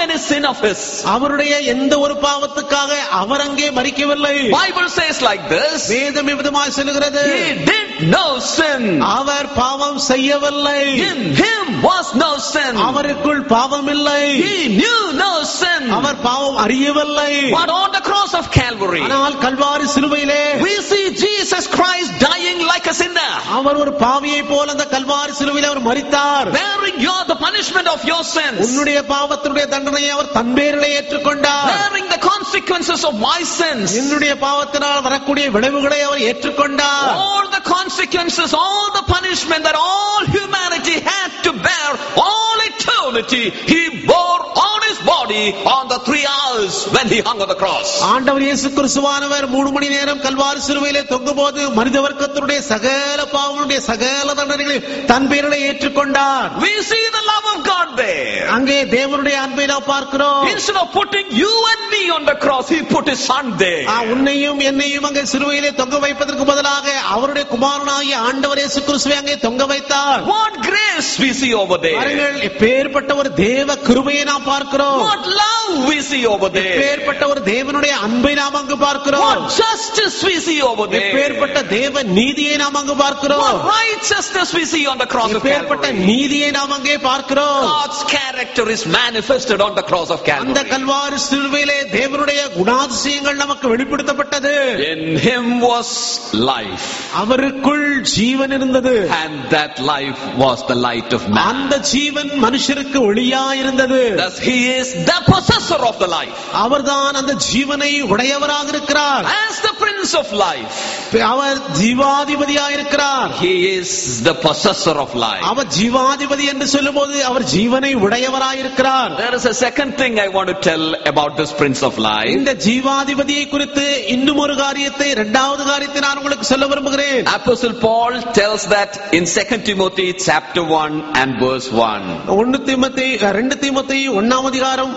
of his. அவருடைய எந்த ஒரு பாவத்துக்காக அவர் அங்கே மறிக்கவில்லை Bible says like this. வேதம் விதமாய் சொல்லுகிறது He did no sin. அவர் பாவம் செய்யவில்லை In him was no sin. அவருக்குள் பாவம் இல்லை He knew no sin. அவர் பாவம் அறியவில்லை But on the cross of Calvary, ஆனால் கல்வாரி சிலுவையிலே we see Jesus Christ dying like a sinner. அவர் ஒரு பாவியை போல அந்த கல்வாரி சிலுவையில் அவர் மரித்தார் Bearing your the punishment of your sins. உன்னுடைய பாவத்தினுடைய தண்டனையை அவர் தன் பேரிலே ஏற்றுக்கொண்டார் Bearing the consequences of my sins. என்னுடைய பாவத்தினால் வரக்கூடிய விளைவுகளை அவர் ஏற்றுக்கொண்டார் All the consequences, all the punishment that all humanity had to bear, all eternity, he bore on his body on the three hours when he hung on the cross. ஆண்டவர் இயேசு கிறிஸ்துவானவர் மூணு மணி நேரம் கல்வாரி சிலுவையிலே தொங்கும் போது மனித வர்க்கத்தினுடைய சகல பாவங்களுடைய சகல தண்டனைகளை தன் பேரிலே ஏற்றுக்கொண்டார் We see the love of God there. அங்கே தேவனுடைய அன்பை நாம் பார்க்கிறோம் Instead of putting you and me on the cross, he put his son ah, there. உன்னையும் என்னையும் அங்கே சிலுவையிலே தொங்க வைப்பதற்கு பதிலாக அவருடைய குமாரனாகிய ஆண்டவர் இயேசு கிறிஸ்துவை அங்கே தொங்க வைத்தார் What grace we see over there. பாருங்கள் எப்பேற்பட்ட ஒரு தேவ கிருபையை நாம் பார்க்கிறோம் What love we see over there. எப்பேற்பட்ட ஒரு தேவனுடைய அன்பை நாம் அங்கு பார்க்கிறோம் What justice we see over there. எப்பேற்பட்ட தேவ நீதியை நாம் அங்கு பார்க்கிறோம் What righteousness we see on the cross of எப்பேற்பட்ட Calvary. நீதியை நாம் அங்கே பார்க்கிறோம் God's character is manifested on the cross of அந்த Calvary. கல்வாரி சிலுவையிலே தேவனுடைய குணாதிசயங்கள் நமக்கு வெளிப்படுத்தப்பட்டது In him was life, அவருக்குள் ஜீவன் இருந்தது and that life was the light of man. அந்த ஜீவன் மனுஷருக்கு ஒளியா இருந்தது Thus he is the possessor of the life. அவர்தான் அந்த ஜீவனை உடையவராக இருக்கிறார் As the prince of life, அவர் ஜீவாதிபதியாக இருக்கிறார் he is the possessor of life. அவர் ஜீவாதிபதி என்று சொல்லும்போது அவர் ஜீவனை உடையவராக இருக்கிறார் There is a second thing I want to tell about this prince of life. இந்த ஜீவாதிபதியை குறித்து இன்னும் ஒரு காரியத்தை இரண்டாவது காரியத்தை நான் உங்களுக்கு சொல்ல விரும்புகிறேன் Apostle Paul tells that in 2 Timothy chapter 1 and verse 1. ஒன்னு தீமத்தை ரெண்டு தீமத்தை ஒன்னாம் அதிகாரம்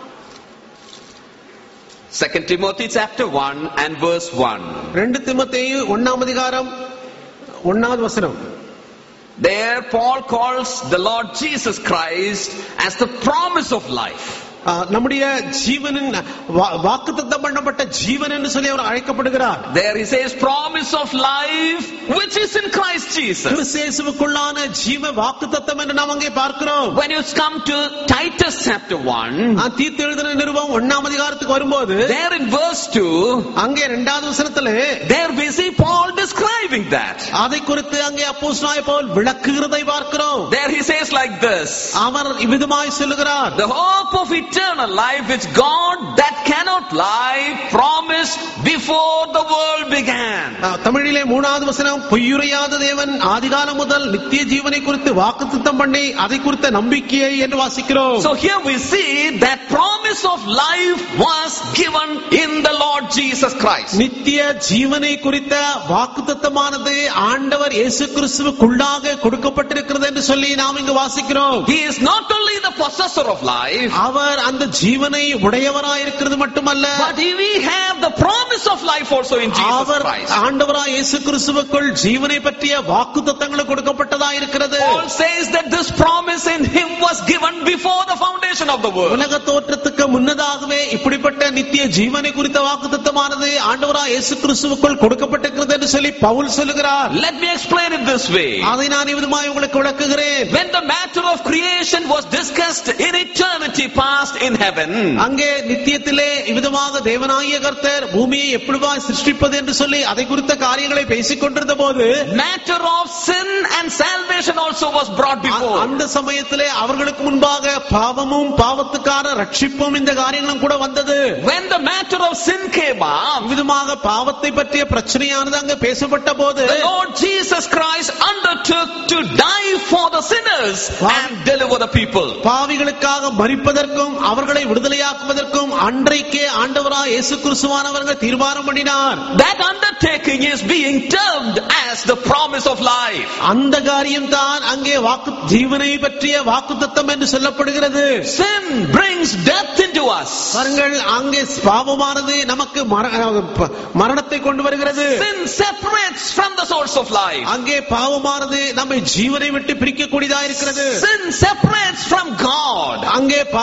2 Timothy chapter 1 and verse 1. ரெண்டு தீமத்தை ஒன்னாம் அதிகாரம் ஒன்னாவது வசனம் There Paul calls the Lord Jesus Christ as the promise of life. ஆ, நம்முடைய ஜீவனின் வாக்குத்தத்தம் பண்ணப்பட்ட ஜீவன் என்று சொல்லி அவர் அழைக்கப்படுகிறார் There he says promise of life which is in Christ Jesus. கிறிஸ்தேசுவுக்குள்ளான ஜீவ வாக்குத்தத்தம் என்று நாம் அங்கே பார்க்கிறோம் When you come to Titus chapter 1, ஆ, தீர்த்து எழுதின நிருபம் ஒன்னாம் அதிகாரத்துக்கு வரும்போது there in verse 2, அங்கே இரண்டாவது வசனத்திலே there we see Paul describing that. அதை குறித்து அங்கே அப்போஸ்தலனாகிய பவுல் விளக்குகிறதை பார்க்கிறோம் There he says like this. அவர் இவ்விதமாய் சொல்லுகிறார் The hope of eternal life which God that cannot lie promised before the world began. ஆ, தமிழிலே மூணாவது வசனம் பொய்யுரையாத தேவன் ஆதிகாலம் முதல் நித்திய ஜீவனை குறித்து வாக்குத்தத்தம் பண்ணி அதை குறித்த நம்பிக்கையை என்று வாசிக்கிறோம் So here we see that promise of life was given in the Lord Jesus Christ. நித்திய ஜீவனை குறித்த வாக்குத்தத்தமானது ஆண்டவர் இயேசு கிறிஸ்துவுக்குள்ளாக கொடுக்கப்பட்டிருக்கிறது என்று சொல்லி நாம் இங்கு வாசிக்கிறோம் He is not only the possessor of life, அவர் அந்த ஜீவனை உடையவராயிருக்கிறது மட்டுமல்ல but we have the promise of life also in Jesus our Christ. ஆண்டவராய் இயேசு கிறிஸ்துவுக்குள் ஜீவனை பற்றிய வாக்குத்தத்தங்கள் கொடுக்கப்பட்டதா இருக்கிறது Paul says that this promise in him was given before the foundation of the world. உலக தோற்றத்துக்கு முன்னதாகவே இப்படிப்பட்ட நித்திய ஜீவனை குறித்த வாக்குத்தத்தமானது ஆண்டவராய் இயேசு கிறிஸ்துவுக்குள் கொடுக்கப்பட்டிருக்கிறது என்று சொல்லி பவுல் சொல்லுகிறார் Let me explain it this way. அதை நான் விதமாய் உங்களுக்கு விளக்குகிறேன் When the matter of creation was discussed in eternity past in heaven, அங்கே நித்தியத்திலே இவ்விதமாக தேவனாகிய கர்த்தர் பூமியை எப்படிவா சிருஷ்டிப்பது என்று சொல்லி அதை குறித்த காரியங்களை பேசிக் கொண்டிருந்த போது matter of sin and salvation also was brought a- before. அந்த சமயத்திலே அவர்களுக்கு முன்பாக பாவமும் பாவத்துக்கான ரட்சிப்பும் இந்த காரியங்களும் கூட வந்தது When the matter of sin came up, விதமாக பாவத்தை பற்றிய பிரச்சனையானது அங்கு பேசப்பட்ட போது the Lord Jesus Christ undertook to die for the sinners and deliver the people. பாவிகளுக்காக மறிப்பதற்கும் அவர்களை விடுதலையாக்குவதற்கும் அன்றைக்கே ஆண்டவராய் இயேசு கிறிஸ்துவானவர்கள் தீர்மானம் பண்ணினார் That undertaking is being termed as the promise of life. அந்த காரியம் தான் அங்கே வாக்கு ஜீவனை பற்றிய வாக்குத்தத்தம் என்று சொல்லப்படுகிறது Sin brings death into us. பாருங்கள் அங்கே பாவமானது நமக்கு மர- ப- மரணத்தை கொண்டு வருகிறது Sin separates from the source of life. அங்கே பாவமானது நம்மை ஜீவனை விட்டு பிரிக்கக்கூடியதா இருக்கிறது Sin separates from God. அங்கே பாவமானது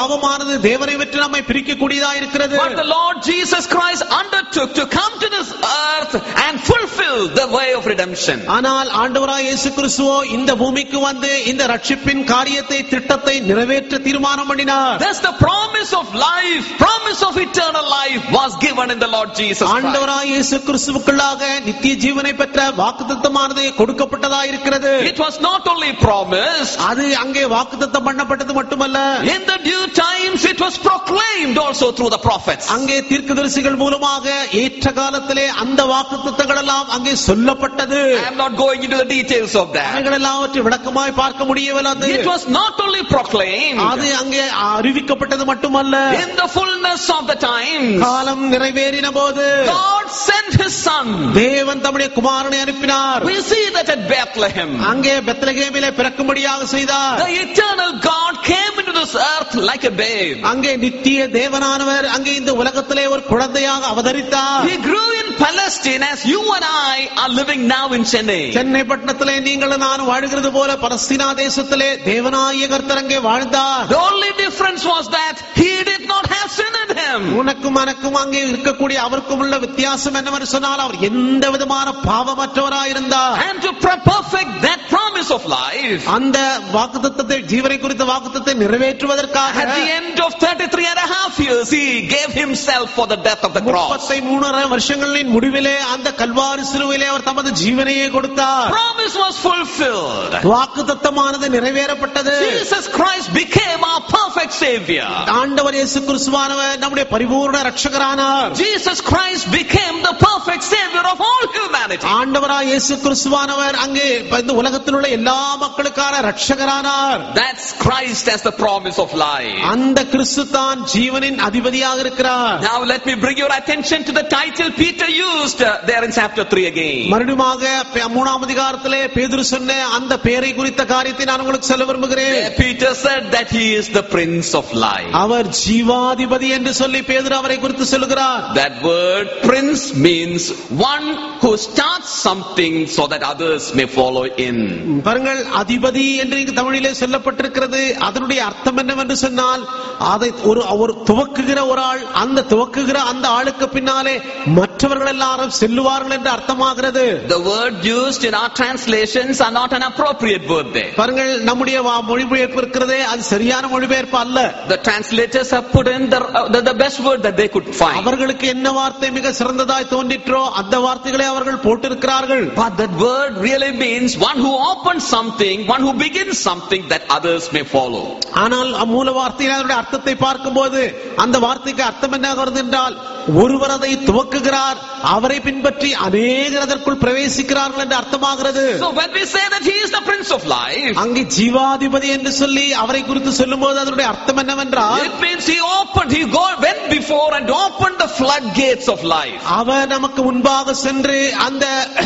வாக்குத்தத்தமானது தேவனை விட்டு நம்மை பிரிக்கக்கூடியதா இருக்கிறது But the Lord Jesus Christ undertook to come to this earth and fulfill the way of redemption. ஆனால் ஆண்டவராய் இயேசு கிறிஸ்துவோ இந்த பூமிக்கு வந்து இந்த ரட்சிப்பின் காரியத்தை திட்டத்தை நிறைவேற்ற தீர்மானம் பண்ணினார் Thus the promise of life, promise of eternal life was given in the Lord Jesus Christ. ஆண்டவராய் இயேசு கிறிஸ்துவுக்குள்ளாக நித்திய ஜீவனை பெற்ற வாக்குத்தத்தமானது கொடுக்கப்பட்டதா இருக்கிறது It was not only promised, அது அங்கே வாக்குத்தத்தம் பண்ணப்பட்டது மட்டுமல்ல in the due times it was proclaimed also through the prophets. அங்கே தீர்க்கதரிசிகள் மூலமாக ஏற்ற காலத்திலே அந்த வாக்குத்தத்தங்கள் எல்லாம் அங்கே சொல்லப்பட்டது I am not going into the details of that. அவைகள் எல்லாவற்றை விளக்கமாய் பார்க்க முடியவில்லை It was not only proclaimed, அது அங்கே அறிவிக்கப்பட்டது மட்டுமல்ல in the fullness of the times, காலம் நிறைவேறின போது God sent His Son. தேவன் தம்முடைய குமாரனை அனுப்பினார் We see that at Bethlehem. அங்கே பெத்லகேமிலே பிறக்கும்படியாக செய்தார் The eternal God came into this earth like a babe. அங்கே நித்திய தேவனானவர் அங்கே இந்த உலகத்திலே ஒரு குழந்தையாக அவதரித்தார் He grew in Palestine as you and I are living now in Chennai. Chennai பட்டணத்திலே நீங்கள் நான் வாழ்கிறது போல பலஸ்தீனா தேசத்திலே தேவனாய கர்த்தர் அங்கே வாழ்ந்தார் The only difference was that he did not have sin in him. உனக்கும் எனக்கும் அங்கே இருக்கக்கூடிய அவருக்கும் உள்ள வித்தியாசம் என்னவென்று சொன்னால் அவர் எந்த விதமான பாவமற்றவராயிருந்தார் And to pre- perfect that promise of life, அந்த வாக்குத்தத்தை ஜீவனை குறித்த வாக்குத்தத்தை நிறைவேற்றுவதற்காக at the end of 33 and a half years, he gave himself for the death of the cross. முப்பத்தை மூணரை வருஷங்களின் முடிவிலே அந்த கல்வாரி சிலுவையிலே அவர் தமது ஜீவனையே கொடுத்தார் Promise was fulfilled. வாக்குத்தத்தமானது நிறைவேறப்பட்டது Jesus Christ became our perfect savior. ஆண்டவர் இயேசு கிறிஸ்துவானவர் நம்முடைய பரிபூர்ண ரட்சகரானார் Jesus Christ became the perfect savior of all humanity. ஆண்டவராய் இயேசு கிறிஸ்துவானவர் அங்கே இந்த உலகத்தில் உள்ள எல்லா மக்களுக்கான ரட்சகரானார் That's Christ as the promise of life. அந்த கிறிஸ்து தான் ஜீவனின் அதிபதியாக இருக்கிறார் Now let me bring your attention to the title Peter used uh, there in chapter 3 again. மறுபடியுமாக பே- மூணாம் அதிகாரத்திலே பேதுரு சொன்ன அந்த பெயரை குறித்த காரியத்தை நான் உங்களுக்கு சொல்ல விரும்புகிறேன் There Peter said that he is the prince of life. அவர் ஜீவாதிபதி என்று சொல்லி பேதுரு அவரை குறித்து சொல்லுகிறார் That word prince means one who starts something so that others may follow in. பாருங்கள் அதிபதி என்று இங்கு தமிழிலே சொல்லப்பட்டிருக்கிறது அதனுடைய அர்த்தம் என்னவென்று சொன்னால் அதை ஒரு ஒரு துவக்குகிற ஒரு ஆள் அந்த துவக்குகிற அந்த ஆளுக்கு பின்னாலே மற்றவர்கள் எல்லாரும் செல்லுவார்கள் என்று அர்த்தமாகிறது The word used in our translations are not an appropriate word there. பாருங்கள் நம்முடைய வா- மொழிபெயர்ப்பு இருக்கிறதே அது சரியான மொழிபெயர்ப்பு அல்ல The translators have put in the, uh, the, the best word that they could find. அவர்களுக்கு என்ன வார்த்தை மிக சிறந்ததாய் தோன்றிற்றோ அந்த வார்த்தைகளை அவர்கள் போட்டிருக்கிறார்கள் But that word really means one who opens something, one who begins something that others may follow. ஆனால் மூல வார்த்தையில் அதனுடைய அர்த்தத்தை பார்க்கும்போது அந்த வார்த்தைக்கு அர்த்தம் என்ன வருது என்றால் ஒருவர் அதை துவக்குகிறார் அவரை பின்பற்றி அநேகர் அதற்குள் பிரவேசிக்கிறார்கள் என்று அர்த்தமாகிறது So when we say that he is the prince of life, அங்கே ஜீவாதிபதி என்று சொல்லி அவரை குறித்து சொல்லும்போது அதனுடைய அர்த்தம் என்னவென்றால் it means he opened, he go, went before and opened the floodgates of life. அவர் நமக்கு முன்பாக சென்று அந்த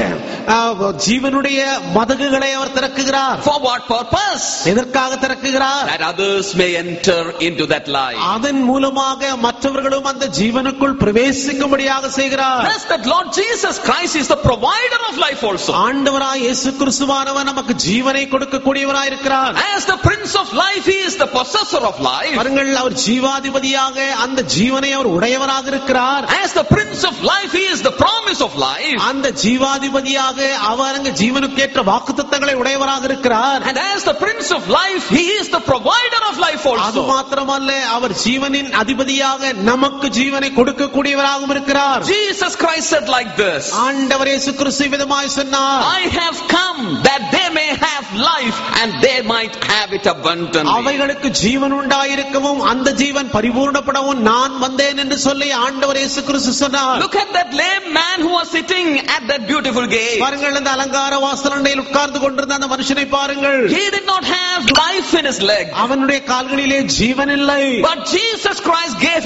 அஹ், ஜீவனுடைய மதகுகளை அவர் திறக்குகிறார் For what purpose? எதற்காக திறக்குகிறார் That others may enter into that life. அதன் மூலமாக மற்றவர்களும் அந்த ஜீவனுக்குள் பிரவேசிக்கும்படியாக செய்கிறார் Thus that Lord Jesus Christ is the provider of life also. ஆண்டவராய் இயேசு கிறிஸ்துவானவர் நமக்கு ஜீவனை கொடுக்கக்கூடியவராய் இருக்கிறார் As the prince of life, he is the possessor of life. பாருங்கள் அவர் ஜீவாதிபதியாக அந்த ஜீவனை அவர் உடையவராக இருக்கிறார் As the prince of life, he is the promise of life. அந்த ஜீவாதிபதியாக அவர் அங்கு ஜீவனுக்கேற்ற வாக்குத்தத்தங்களை உடையவராக இருக்கிறார் And as the prince of life, he is the provider of life அது also. மாத்திரமல்ல அவர் ஜீவனின் அதிபதியாக நமக்கு ஜீவனை கொடுக்கக்கூடியவராகவும் இருக்கிறார் Jesus Christ said like this, ஆண்டவர் இயேசு கிறிஸ்து விதமாய் சொன்னார் I have come that they may have life and they might have it abundantly. அவைகளுக்கு ஜீவன் உண்டாயிருக்கவும் அந்த ஜீவன் பரிபூர்ணப்படவும் நான் வந்தேன் என்று சொல்லி ஆண்டவர் இயேசு கிறிஸ்து சொன்னார் Look at that lame man who was sitting at that beautiful gate. பாருங்கள் அந்த அலங்கார வாசலண்டையில் உட்கார்ந்து கொண்டிருந்த அந்த மனுஷனை பாருங்கள் He did not have life in his leg. அவனுடைய கால்களிலே ஜீவன் இல்லை But Jesus Christ gave him life.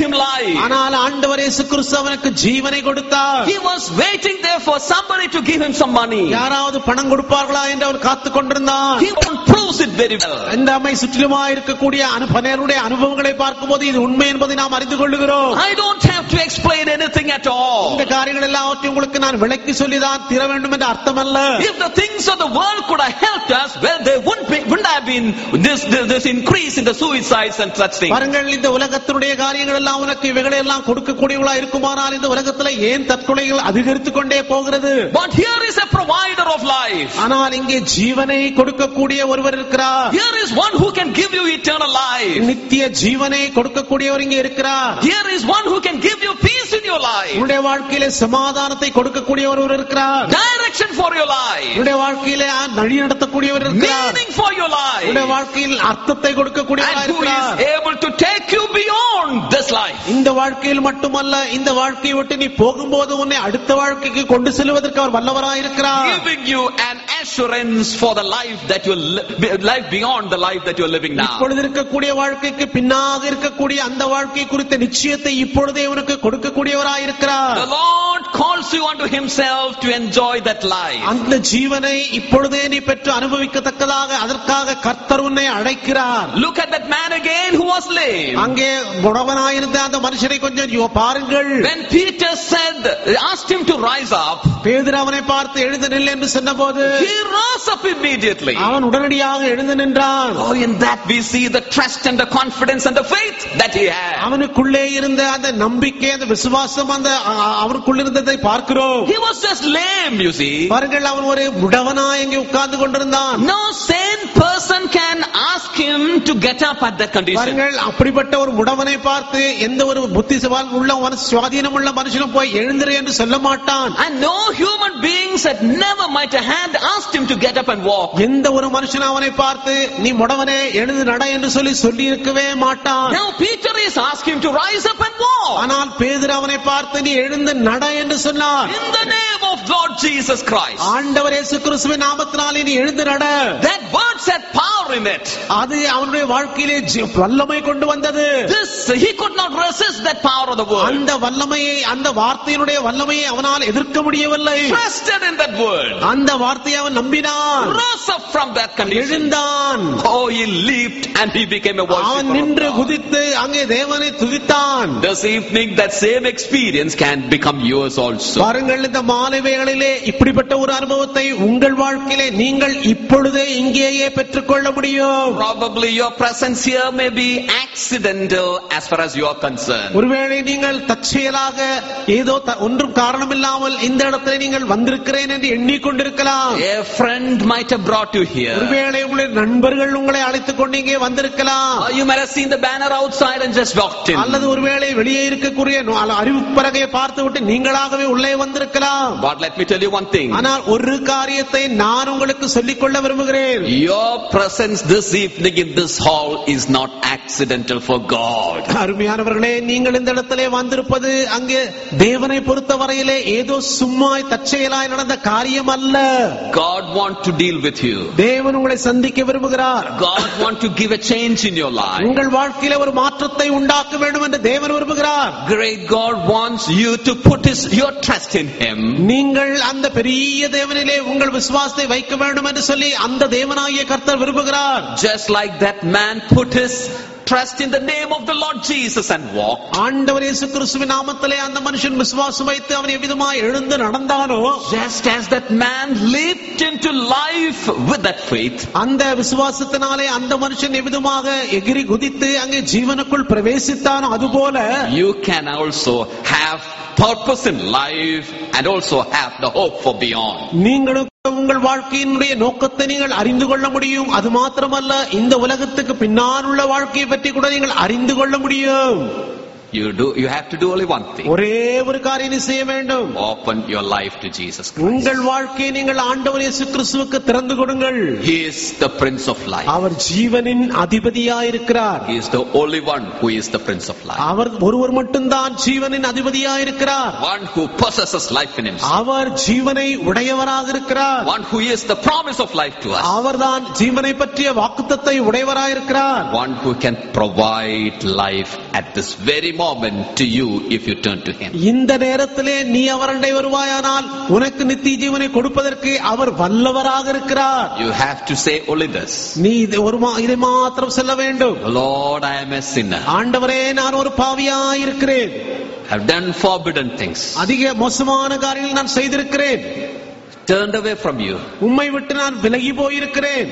life. ஆனால் ஆண்டவர் இயேசு கிறிஸ்து அவனுக்கு ஜீவனை கொடுத்தார் He was waiting there for somebody to give him some money. யாராவது பணம் கொடுப்பார்களா என்று அவர் காத்து கொண்டிருந்தார் He proves it very well. இந்த அம்மை சுற்றிலுமா இருக்கக்கூடிய அனு- பலருடைய அனுபவங்களை பார்க்கும்போது இது உண்மை என்பதை நாம் அறிந்து கொள்ளுகிறோம் I don't have to explain anything at all. இந்த காரியங்கள் எல்லாவற்றையும் உங்களுக்கு நான் விளக்கி சொல்லிதான் தீர வேண்டும் என்ற அர்த்தம் அல்ல If the things of the world could have helped us, well, there wouldn't, be, wouldn't have been this, this, this increase in the suicides and such things. பாருங்கள் இந்த உலகத்தினுடைய காரியங்கள் எல்லாம் உனக்கு இவைகளை எல்லாம் கொடுக்கக்கூடியவளா இருக்குமானால் இந்த உலகத்துல ஏன் தற்கொலைகள் அதிகரித்துக் கொண்டே போகிறது But here is a provider of life. ஆனால் இங்கே ஜீவனை கொடுக்கக்கூடிய ஒருவர் இருக்கிறார் Here is one who can give you eternal life. நித்திய ஜீவனை கொடுக்கக்கூடியவர் இங்கே இருக்கிறார் Here is one who can give you peace in your life. உன்னுடைய வாழ்க்கையிலே சமாதானத்தை கொடுக்கக்கூடிய ஒருவர் இருக்கிறார் Direction for your life. உன்னுடைய வாழ்க்கையிலே வழி நடத்தக்கூடியவர் இருக்கிறார் Meaning for your life. உன்னுடைய வாழ்க்கையில் அர்த்தத்தை கொடுக்கக்கூடியவராக And who இருக்கிறார் is able to take you beyond this life. இந்த வாழ்க்கையில் மட்டுமல்ல இந்த வாழ்க்கையை விட்டு நீ போகும்போது உன்னை அடுத்த வாழ்க்கைக்கு கொண்டு செல்வதற்கு அவர் வல்லவராக இருக்கிறார் Giving you an assurance for the life that you li- life beyond the life that you are living now. இப்பொழுது இருக்கக்கூடிய வாழ்க்கைக்கு பின்னாக இருக்கக்கூடிய அந்த வாழ்க்கை குறித்த நிச்சயத்தை இப்பொழுதே உனக்கு கொடுக்கக்கூடியவராக The இருக்கிறார் Lord calls you unto Himself to enjoy that life. அந்த ஜீவனை இப்பொழுதே நீ பெற்று அனுபவிக்கத்தக்கதாக அதற்காக கர்த்தர் உன்னை அழைக்கிறார் Look at that man again who was lame. அங்கே முடவனாயிருந்த அந்த மனுஷனை கொஞ்சம் யோ- பாருங்கள் When Peter said, asked him to rise up, பேதுரு அவனை பார்த்து எழுந்து நில் என்று சொன்னபோது he rose up immediately. அவன் உடனடியாக எழுந்து நின்றான் Oh, in that we see the trust and the confidence and the faith that he had. அவனுக்குள்ளே இருந்த அந்த நம்பிக்கை அந்த விசுவாசம் அந்த அ- அ- அவனுக்குள் இருந்ததை பார்க்கிறோம் He was just lame, you see. பாருங்கள் அவன் ஒரு முடவனா இங்கே உட்கார்ந்து கொண்டிருந்தான் No sane person can ask him to get up at that condition. பாருங்கள் அப்படிப்பட்ட ஒரு முடவனை பார்த்து எந்த ஒரு புத்திசவால் உள்ள ஒரு சுவாதீனம் உள்ள மனுஷனும் போய் எழுந்திரு என்று சொல்ல மாட்டான் And no human beings that never might have had asked him to get up and walk. எந்த ஒரு மனுஷன் அவனை பார்த்து நீ முடவனே எழுந்து நட என்று சொல்லி சொல்லி இருக்கவே மாட்டான் Now Peter is asking him to rise up and walk. ஆனால் பேதுரு அவனை பார்த்து நீ எழுந்து நட என்று சொன்னார் In the name of Lord Jesus Christ. ஆண்டவர் இயேசு கிறிஸ்துவின் நாமத்தினாலே நீ எழுந்து நட That word said power in it. அது அவனுடைய வாழ்க்கையிலே ஜி- வல்லமை கொண்டு வந்தது This, he could not resist that power of the word. அந்த வல்லமையை அந்த வார்த்தையினுடைய வல்லமையை அவனால் எதிர்க்க முடியவில்லை Trusted in that word. அந்த வார்த்தையை அவன் நம்பினான் Rose up from that condition. எழுந்தான் Oh, he leaped and he became a அவன் worshiper. நின்று of God. குதித்து அங்கே தேவனை துதித்தான் This evening, that same experience can become yours also. பாருங்கள் இந்த மாலை வேளையிலே இப்படிப்பட்ட ஒரு அனுபவத்தை உங்கள் வாழ்க்கையிலே நீங்கள் இப்பொழுதே இங்கேயே பெற்றுக்கொள்ள முடியும் Probably your presence here may be accidental as far as you are concerned. ஒருவேளை நீங்கள் தற்செயலாக ஏதோ த- ஒன்றும் காரணமில்லாமல் இந்த இடத்துல நீங்கள் வந்திருக்கிறேன் என்று எண்ணிக்கொண்டிருக்கலாம் A friend might have brought you here. ஒருவேளை உங்களுடைய நண்பர்கள் உங்களை அழைத்துக் கொண்டு இங்கே வந்திருக்கலாம் Or you might have seen the banner outside and just walked in. அல்லது ஒருவேளை வெளியே இருக்கக்கூடிய நோ- அல்ல- அறிவிப்பலகையை பார்த்து விட்டு நீங்களாகவே உள்ளே வந்திருக்கலாம் But let me tell you one thing. ஆனால் ஒரு காரியத்தை நான் உங்களுக்கு சொல்லிக்கொள்ள விரும்புகிறேன் Your presence this evening in this hall is not accidental for God. அருமையானவர்களே நீங்கள் இந்த இடத்திலே வந்திருப்பது அங்கே தேவனை பொறுத்த வரையிலே ஏதோ சும்மாய் தற்செயலாய் நடந்த காரியம் அல்ல God want to deal with you. தேவன் உங்களை சந்திக்க விரும்புகிறார் God want to give a change in your life. உங்கள் வாழ்க்கையில ஒரு மாற்றத்தை உண்டாக்க வேண்டும் என்று தேவன் விரும்புகிறார் Great God wants you to put his, your trust in Him. நீங்கள் அந்த பெரிய தேவனிலே உங்கள் விசுவாசத்தை வைக்க வேண்டும் என்று சொல்லி அந்த தேவனாகிய கர்த்தர் விரும்புகிறார் Just like that man put his trust in the name of the Lord Jesus and walked. ஆண்டவர் இயேசு கிறிஸ்துவின் நாமத்திலே அந்த மனுஷன் விசுவாசம் வைத்து அவன் எவ்விதமாய் எழுந்து நடந்தானோ Just as that man leaped into life with that faith, அந்த விசுவாசத்தினாலே அந்த மனுஷன் எவ்விதமாக எகிரி குதித்து அங்கே ஜீவனுக்குள் பிரவேசித்தானோ அதுபோல you can also have purpose in life and also have the hope for beyond. நீங்களும் உங்கள் வாழ்க்கையினுடைய நோக்கத்தை நீங்கள் அறிந்து கொள்ள முடியும் அது மாத்திரமல்ல இந்த உலகத்துக்கு பின்னால் உள்ள வாழ்க்கையை பற்றி கூட நீங்கள் அறிந்து கொள்ள முடியும் You do, you have to do only one thing. ஒரே ஒரு காரியம் நீ செய்ய வேண்டும் Open your life to Jesus Christ. உங்கள் வாழ்க்கையை நீங்கள் ஆண்டவர் இயேசு கிறிஸ்துவுக்கு திறந்து கொடுங்கள் He is the Prince of Life. அவர் ஜீவனின் அதிபதியாயிருக்கிறார் He is the only one who is the Prince of Life. அவர் ஒருவர் மட்டும்தான் ஜீவனின் அதிபதியாயிருக்கிறார் One who possesses life in himself. அவர் ஜீவனை உடையவராக இருக்கிறார் One who is the promise of life to us. அவர்தான் ஜீவனை பற்றிய வாக்குத்தத்தை உடையவராயிருக்கிறார் One who can provide life at this very moment to you if you turn to Him. இந்த நேரத்திலே நீ அவரண்டை வருவாயானால் உனக்கு நித்திய ஜீவனை கொடுப்பதற்கு அவர் வல்லவராக இருக்கிறார் You have to say only this. நீ இது ஒரு மா- இதை மாத்திரம் செல்ல வேண்டும் Lord, I am a sinner. ஆண்டவரே நான் ஒரு பாவியாய் இருக்கிறேன் I've done forbidden things. அதிக மோசமான காரியங்கள் நான் செய்திருக்கிறேன் Turned away from you. உம்மை விட்டு நான் விலகி போயிருக்கிறேன்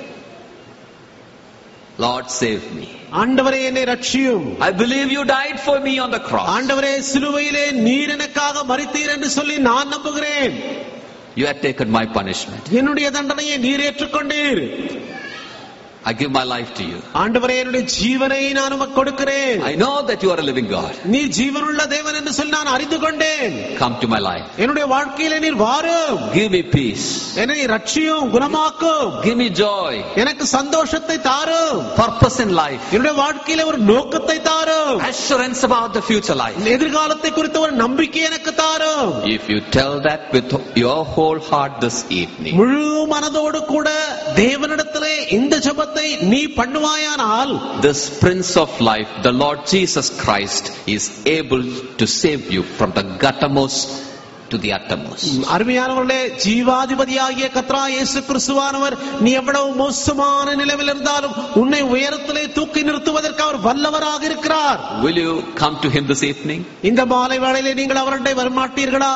Lord, save me. ஆண்டவரே என்னை ரட்சியும் I believe you died for me on the cross. ஆண்டவரே சிலுவையிலே நீர் எனக்காக மறித்தீர் என்று சொல்லி நான் நம்புகிறேன் You have taken my punishment. என்னுடைய தண்டனையை நீர் ஏற்றுக்கொண்டீர் I give my life to you. ஆண்டவரே என்னுடைய ஜீவனை நான் உமக்கு கொடுக்கிறேன் I know that you are a living God. நீ ஜீவனுள்ள தேவன் என்று சொல்லி நான் அறிந்து கொண்டேன் Come to my life. என்னுடைய வாழ்க்கையில நீர் வாரும் Give me peace. என்னை ரட்சியும் குணமாக்கும் Give me joy. எனக்கு சந்தோஷத்தை தாரும் Purpose in life. என்னுடைய வாழ்க்கையில ஒரு நோக்கத்தை தாரும் Assurance about the future life. எதிர்காலத்தை குறித்த ஒரு நம்பிக்கை எனக்கு தாரும் If you tell that with your whole heart this evening, முழு மனதோடு கூட தேவனிடத்திலே இந்த ஜெபத்தை நீ பண்ணுவாயானால் this Prince of Life, the Lord Jesus Christ, is able to save you from the guttermost to the uttermost. அருமையானவர்களே ஜீவாதிபதியாகிய கத்ரா இயேசு கிறிஸ்துவானவர் நீ எவ்வளவு மோசமான நிலையில் இருந்தாலும் உன்னை உயரத்திலே தூக்கி நிறுத்துவதற்கு அவர் வல்லவராக இருக்கிறார் Will you come to Him this evening? இந்த மாலை வேளையிலே நீங்கள் அவருடைய வரமாட்டீர்களா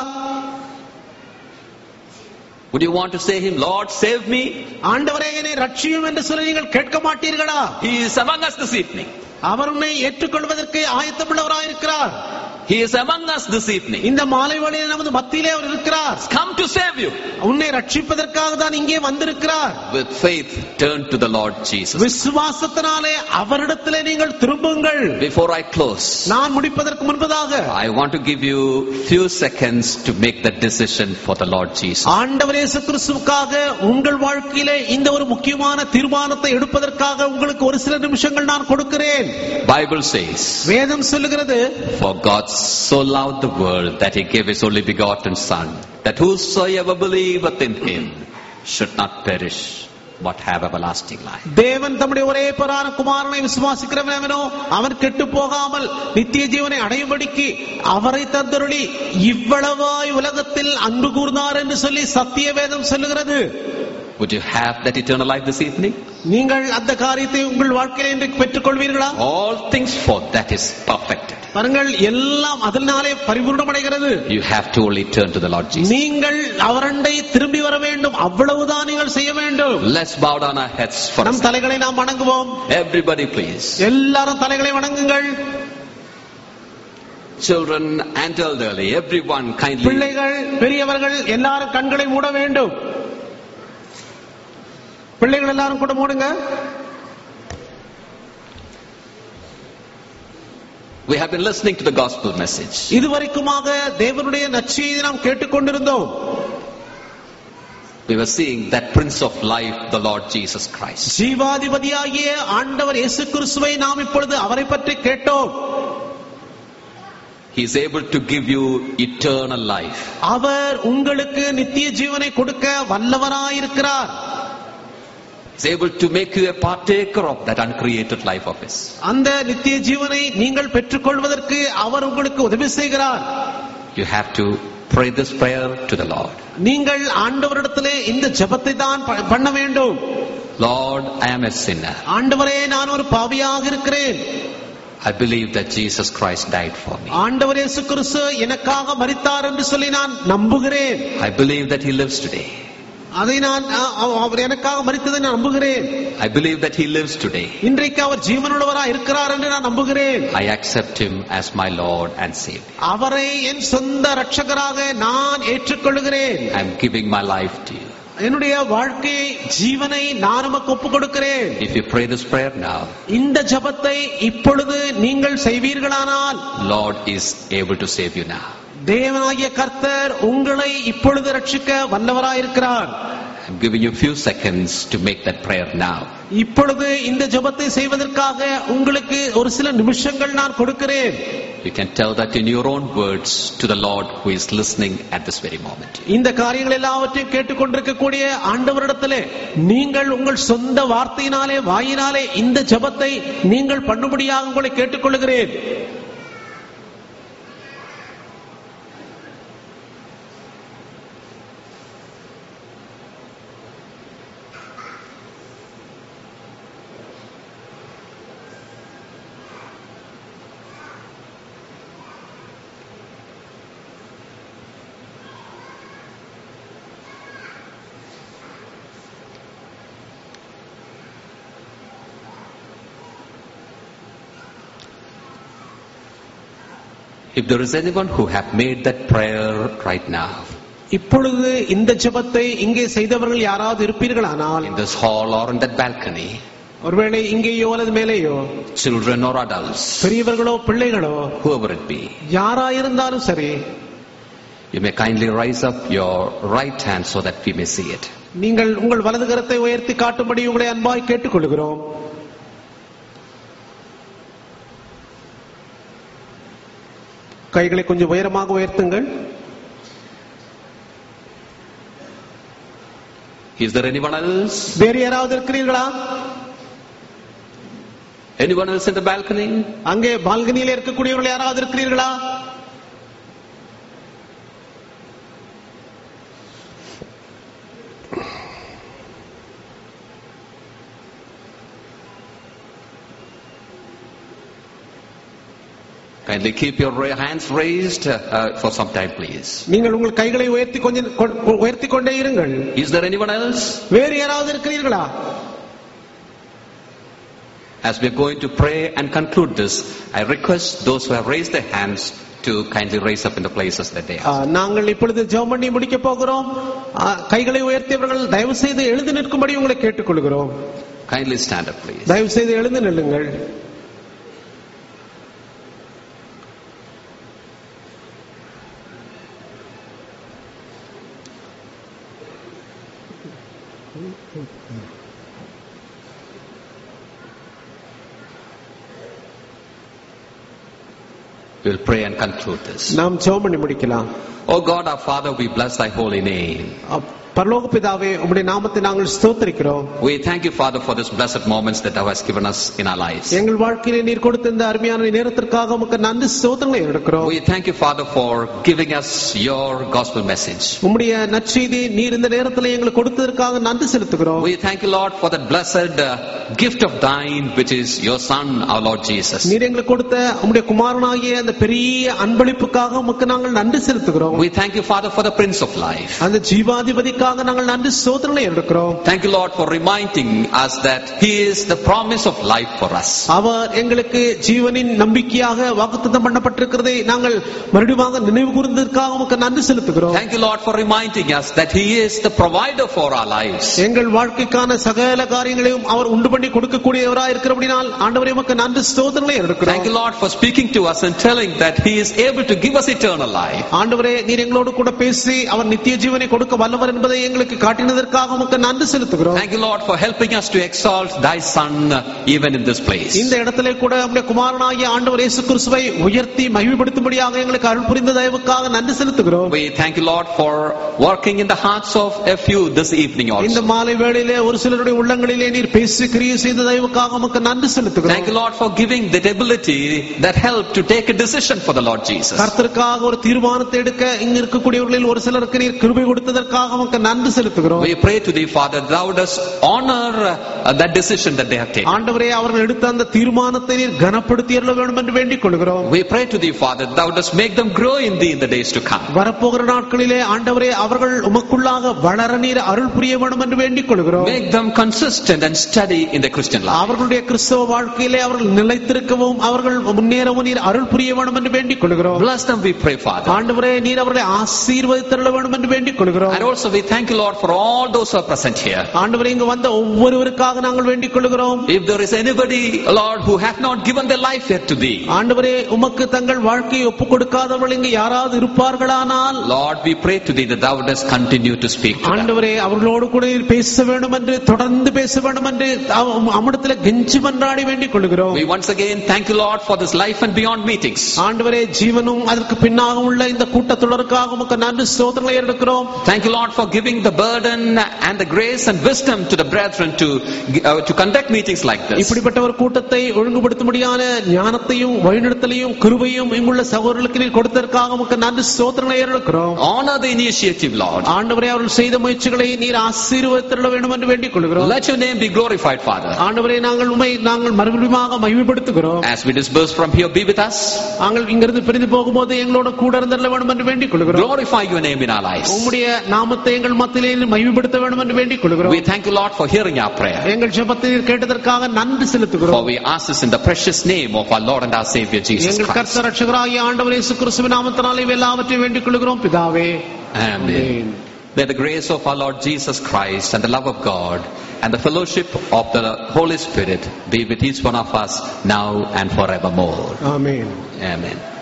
Would you want to say Him, Lord, save me? ஆண்டவரே என்னை ரட்சியும் என்று சொல்லி நீங்கள் கேட்க மாட்டீர்களா He is among us this evening. அவர் உன்னை ஏற்றுக்கொள்வதற்கு ஆயத்தமுள்ளவராயிருக்கிறார் He is among us this evening. இந்த மாலை வேளையிலே நமது மத்தியிலே அவர் இருக்கிறார் Come to save you. உன்னை ரட்சிப்பதற்காக தான் இங்கே வந்திருக்கிறார் With faith, turn to the Lord Jesus. விசுவாசத்தினாலே அவரிடத்திலே நீங்கள் திரும்புங்கள் Before I close, நான் முடிப்பதற்கு முன்பதாக I want to give you few seconds to make that decision for the Lord Jesus. ஆண்டவர் இயேசு கிறிஸ்துவுக்காக உங்கள் வாழ்க்கையிலே இந்த ஒரு முக்கியமான தீர்மானத்தை எடுப்பதற்காக உங்களுக்கு ஒரு சில நிமிஷங்கள் நான் கொடுக்கிறேன் Bible says, வேதம் சொல்லுகிறது For God so loved the world that he gave his only begotten Son, that whosoever believeth in him should not perish, but have everlasting life. தேவன் தம்முடைய ஒரே பரான குமாரனை விசுவாசிக்கிறவனோ அவன் கெட்டு போகாமல் நித்திய ஜீவனை அடையும்படிக்கு அவரை தந்தருளி இவ்வளவாய் உலகத்தில் அன்பு கூர்ந்தார் என்று சொல்லி சத்திய வேதம் சொல்லுகிறது Would you have that eternal life this evening? நீங்கள் அந்த காரியத்தை உங்கள் வாழ்க்கையில இன்றைக்கு பெற்றுக் கொள்வீர்களா All things for that is perfected. பாருங்கள் எல்லாம் அதனாலே பரிபூர்ணமடைகிறது You have to only turn to the Lord Jesus. நீங்கள் அவரண்டை திரும்பி வர வேண்டும் அவ்வளவுதான் நீங்கள் செய்ய வேண்டும் Let's bow down our heads for a நம் second. தலைகளை நாம் வணங்குவோம் Everybody please. எல்லாரும் தலைகளை வணங்குங்கள் Children and elderly, everyone kindly. பிள்ளைகள் பெரியவர்கள் எல்லாரும் கண்களை மூட வேண்டும் பிள்ளைகள் எல்லாரும் கூட மூடுங்க We have been listening to the gospel message. இதுவரைக்குமாக தேவனுடைய நற்செய்தியை நாம் கேட்டுக்கொண்டிருந்தோம் We were seeing that Prince of Life, the Lord Jesus Christ. ஜீவாதிபதியாகிய ஆண்டவர் இயேசு கிறிஸ்துவை நாம் இப்பொழுது அவரை பற்றி கேட்டோம் He is able to give you eternal life. அவர் உங்களுக்கு நித்திய ஜீவனை கொடுக்க வல்லவராயிருக்கிறார் He's able to make you a partaker of that uncreated life of His. அந்த நித்திய ஜீவனை நீங்கள் பெற்றுக்கொள்வதற்கு அவர் உங்களுக்கு உதவி செய்கிறார் You have to pray this prayer to the Lord. நீங்கள் ஆண்டவரிடத்திலே இந்த ஜெபத்தை தான் ப- பண்ண வேண்டும் Lord, I am a sinner. ஆண்டவரே நான் ஒரு பாவியாக இருக்கிறேன் I believe that Jesus Christ died for me. ஆண்டவர் இயேசு கிறிஸ்து எனக்காக மரித்தார் என்று சொல்லி நான் நம்புகிறேன் I believe that He lives today. அதை நான் அ- அ- அவர் எனக்காக மரித்ததை நான் நம்புகிறேன் I believe that He lives today. இன்றைக்கு அவர் ஜீவனுள்ளவராக இருக்கிறார் என்று நான் நம்புகிறேன் I accept Him as my Lord and Savior. அவரை என் சொந்த ரட்சகராக நான் ஏற்றுக்கொள்கிறேன் I am giving my life to you. என்னுடைய வாழ்க்கையை ஜீவனை நான் உமக்கு ஒப்புக் கொடுக்கிறேன் If you pray this prayer now, இந்த ஜெபத்தை இப்பொழுது நீங்கள் செய்வீர்களானால் Lord is able to save you now. தேவனாகிய கர்த்தர் உங்களை இப்பொழுது ரட்சிக்க வல்லவராயிருக்கிறார் I'm giving you a few seconds to make that prayer now. இப்பொழுது இந்த ஜெபத்தை செய்வதற்காக உங்களுக்கு ஒரு சில நிமிஷங்கள் நான் கொடுக்கிறேன் You can tell that in your own words to the Lord who is listening at this very moment. இந்த காரியங்கள் எல்லாவற்றையும் கேட்டுக்கொண்டிருக்கக்கூடிய ஆண்டவரிடத்திலே நீங்கள் உங்கள் சொந்த வார்த்தையினாலே வாயினாலே இந்த ஜெபத்தை நீங்கள் பண்ணும்படியாக உங்களை கேட்டுக்கொள்கிறேன் If there is anyone who have made that prayer right now, இப்பொழுது இந்த ஜெபத்தை இங்கே செய்தவர்கள் யாராவது இருப்பீர்களானால் in this hall or in that balcony, ஒருவேளை இங்கேயோ அல்லது மேலேயோ children or adults, பெரியவர்களோ பிள்ளைகளோ whoever it be, யாராயிருந்தாலும் சரி you may kindly rise up your right hand so that we may see it. நீங்கள் உங்கள் வலது கரத்தை உயர்த்தி காட்டும்படி உங்களை அன்பாய் கேட்டுக்கொள்கிறோம் கைகளை கொஞ்சம் உயரமாக உயர்த்துங்கள் Is there anyone else? வேறு யாராவது இருக்கிறீர்களா Anyone else in the balcony? அங்கே பால்கனியில இருக்கக்கூடியவர்கள் யாராவது இருக்கிறீர்களா Kindly keep your ra- hands raised uh, for some time, please. நீங்கள் உங்கள் கைகளை உயர்த்தி கொஞ்சம் கொ- உயர்த்தி கொண்டே இருங்கள் Is there anyone else? வேறு யாராவது இருக்கிறீர்களா As we are going to pray and conclude this, I request those who have raised their hands to kindly raise up in the places that they ah, are. நாங்கள் இப்பொழுது ஜெபம் பண்ணி முடிக்க போகிறோம் ஆ, கைகளை உயர்த்தியவர்கள் தயவு செய்து எழுந்து நிற்கும்படி உங்களை கேட்டுக்கொள்கிறோம் Kindly stand up, please. தயவு செய்து எழுந்து நில்லுங்கள் We'll pray and conclude this. நாம் ஜெபம் பண்ணி முடிக்கலாம் Oh God, our Father, we bless thy holy name. ஆ, பரலோக பிதாவே உம்முடைய நாமத்தை நாங்கள் ஸ்தோத்திரிக்கிறோம் We thank you, Father, for this blessed moments that thou hast given us in our lives. எங்கள் வாழ்க்கையிலே நீர் கொடுத்த இந்த அருமையான நேரத்திற்காக உமக்கு நன்றி ஸ்தோத்திரங்களை எடுக்கிறோம் We thank you, Father, for giving us your gospel message. உம்முடைய நற்செய்தி நீர் இந்த நேரத்தில் எங்களுக்கு கொடுத்ததற்காக நன்றி செலுத்துகிறோம் We thank you, Lord, for that blessed uh, gift of thine, which is your Son, our Lord Jesus. நீர் எங்களுக்கு கொடுத்த உம்முடைய குமாரனாகிய அந்த பெரிய அன்பளிப்புக்காக உமக்கு நாங்கள் நன்றி செலுத்துகிறோம் We thank you, Father, for the Prince of Life. அந்த ஜீவாதிபதிக்காக நாங்கள் நன்றி ஸ்தோத்திரங்களை எடுக்கிறோம் Thank you, Lord, for reminding us that He is the promise of life for us. அவர் எங்களுக்கு ஜீவனின் நம்பிக்கையாக வாக்குத்தத்தம் பண்ணப்பட்டிருக்கிறதை நாங்கள் மறுபடியும் நினைவு கூர்ந்ததற்காக உமக்கு நன்றி செலுத்துகிறோம் Thank you, Lord, for reminding us that He is the provider for our lives. எங்கள் வாழ்க்கைக்கான சகல காரியங்களையும் அவர் உண்டு பண்ணி கொடுக்கக்கூடியவராய் இருக்கிறபடினால் ஆண்டவரே உமக்கு நன்றி ஸ்தோத்திரங்களை எடுக்கிறோம் Thank you, Lord, for speaking to us and telling that He is able to give us eternal life. ஆண்டவரே நீர் எங்களோடு கூட பேசி அவர் நித்திய ஜீவனை கொடுக்க வல்லவர் என்பதை எங்களுக்கு காட்டினதற்காக உமக்கு நன்றி செலுத்துகிறோம் Thank you, Lord, for helping us to exalt Thy Son uh, even in this place. இந்த இடத்திலே கூட நம்முடைய குமாரனாகிய ஆண்டவர் இயேசு கிறிஸ்துவை உயர்த்தி மகிமைப்படுத்தும்படியாக எங்களுக்கு அருள் புரிந்த தயவுக்காக நன்றி செலுத்துகிறோம் We thank you, Lord, for working in the hearts of a few this evening இந்த also. மாலை வேளையிலே ஒரு சிலருடைய உள்ளங்களிலே நீர் பேசி கிரியை செய்த தயவுக்காக உமக்கு நன்றி Thank செலுத்துகிறோம் you, Lord, for giving that ability that helped to take a decision for the Lord Jesus. கர்த்தருக்காக ஒரு தீர்மானத்தை எடுக்க இங்க இருக்கக்கூடியவர்களில் ஒரு சிலருக்கு நீர் கிருபை கொடுத்ததற்காக உமக்கு நன்றி செலுத்துகிறோம் We pray to Thee, Father, Thou dost honor uh, that decision that they have taken. ஆண்டவரே அவர்கள் எடுத்த அந்த தீர்மானத்தை நீர் கனப்படுத்தி அருள வேண்டும் என்று வேண்டிக் கொள்கிறோம் We pray to Thee, Father, Thou dost make them grow in Thee in the days to come. வரப்போகிற நாட்களிலே ஆண்டவரே அவர்கள் உமக்குள்ளாக வளர நீர் அருள் புரிய வேண்டும் என்று வேண்டிக் கொள்கிறோம் Make them consistent and steady in their Christian life. அவர்களுடைய கிறிஸ்தவ வாழ்க்கையிலே அவர்கள் நிலைத்திருக்கவும் அவர்கள் முன்னேறவும் நீர் அருள் புரிய வேண்டும் என்று வேண்டிக் கொள்கிறோம் Bless them, we pray, Father. ஆண்டவரே நீர் அவர்களை ஆசீர்வதித்தருள வேண்டும் என்று வேண்டிக் கொள்கிறோம் And also we thank you, Lord, for all those who are present here. ஆண்டவரே இங்கு வந்த ஒவ்வொருவருக்காக நாங்கள் வேண்டிக் கொள்கிறோம் If there is anybody, Lord, who have not given their life yet to Thee, ஆண்டவரே உமக்கு தங்கள் வாழ்க்கையை ஒப்புக் கொடுக்காதவர்கள் இங்கு யாராவது இருப்பார்களானால் Lord, we pray to Thee that Thou dost continue to speak to them. ஆண்டவரே அவர்களோடு கூட நீர் பேச வேண்டும் என்று தொடர்ந்து பேச வேண்டும் என்று அமிடத்தில் கெஞ்சி மன்றாடி வேண்டிக் கொள்கிறோம் We once again thank you, Lord, for this life and beyond meetings. ஆண்டவரே ஜீவனும் அதற்கு பின்னாக உள்ள இந்த கூட்டத்தொடருக்காக உமக்கு நன்றி சோதனை எடுக்கிறோம் Thank you, Lord, for giving the burden and the grace and wisdom to the brethren to, uh, to conduct meetings like this. இப்படிப்பட்ட ஒரு கூட்டத்தை ஒழுங்குபடுத்தும்படியான ஞானத்தையும் வழிநடத்தலையும் கிருபையும் இங்குள்ள சகோதரர்களுக்கு நீர் கொடுத்ததற்காக உமக்கு நன்றி சோதனை எடுக்கிறோம் Honor the initiative, Lord. ஆண்டவரே அவர்கள் செய்த முயற்சிகளை நீர் ஆசீர்வதித்திருள்ள வேண்டும் என்று வேண்டிக் கொள்கிறோம் Let your name be glorified, Father. ஆண்டவரே நாங்கள் உண்மை நாங்கள் மறுபடியும் மகிமைப்படுத்துகிறோம் As we disperse from here, be with us. நாங்கள் இங்கிருந்து பிரிந்து போகும்போது எங்களோட கூட இருந்திருள்ள வேண்டும் என்று வேண்டிக் கொள்கிறோம் Glorify your name in our lives. உம்முடைய நாமத்தை எங்கள் எங்கள் மத்தியிலே மகிமைப்படுத்த வேண்டும் என்று வேண்டிக் We கொள்கிறோம் thank you, Lord, for hearing our prayer. எங்கள் ஜெபத்தை நீர் கேட்டதற்காக நன்றி For செலுத்துகிறோம் we ask this in the precious name of our Lord and our Savior Jesus எங்கள் Christ. கர்த்த ரட்சகராகிய ஆண்டவர் இயேசு கிறிஸ்துவின் நாமத்தினாலே இவை எல்லாவற்றையும் வேண்டிக் கொள்கிறோம் பிதாவே Amen. May the grace of our Lord Jesus Christ and the love of God and the fellowship of the Holy Spirit be with each one of us now and forevermore. Amen Amen.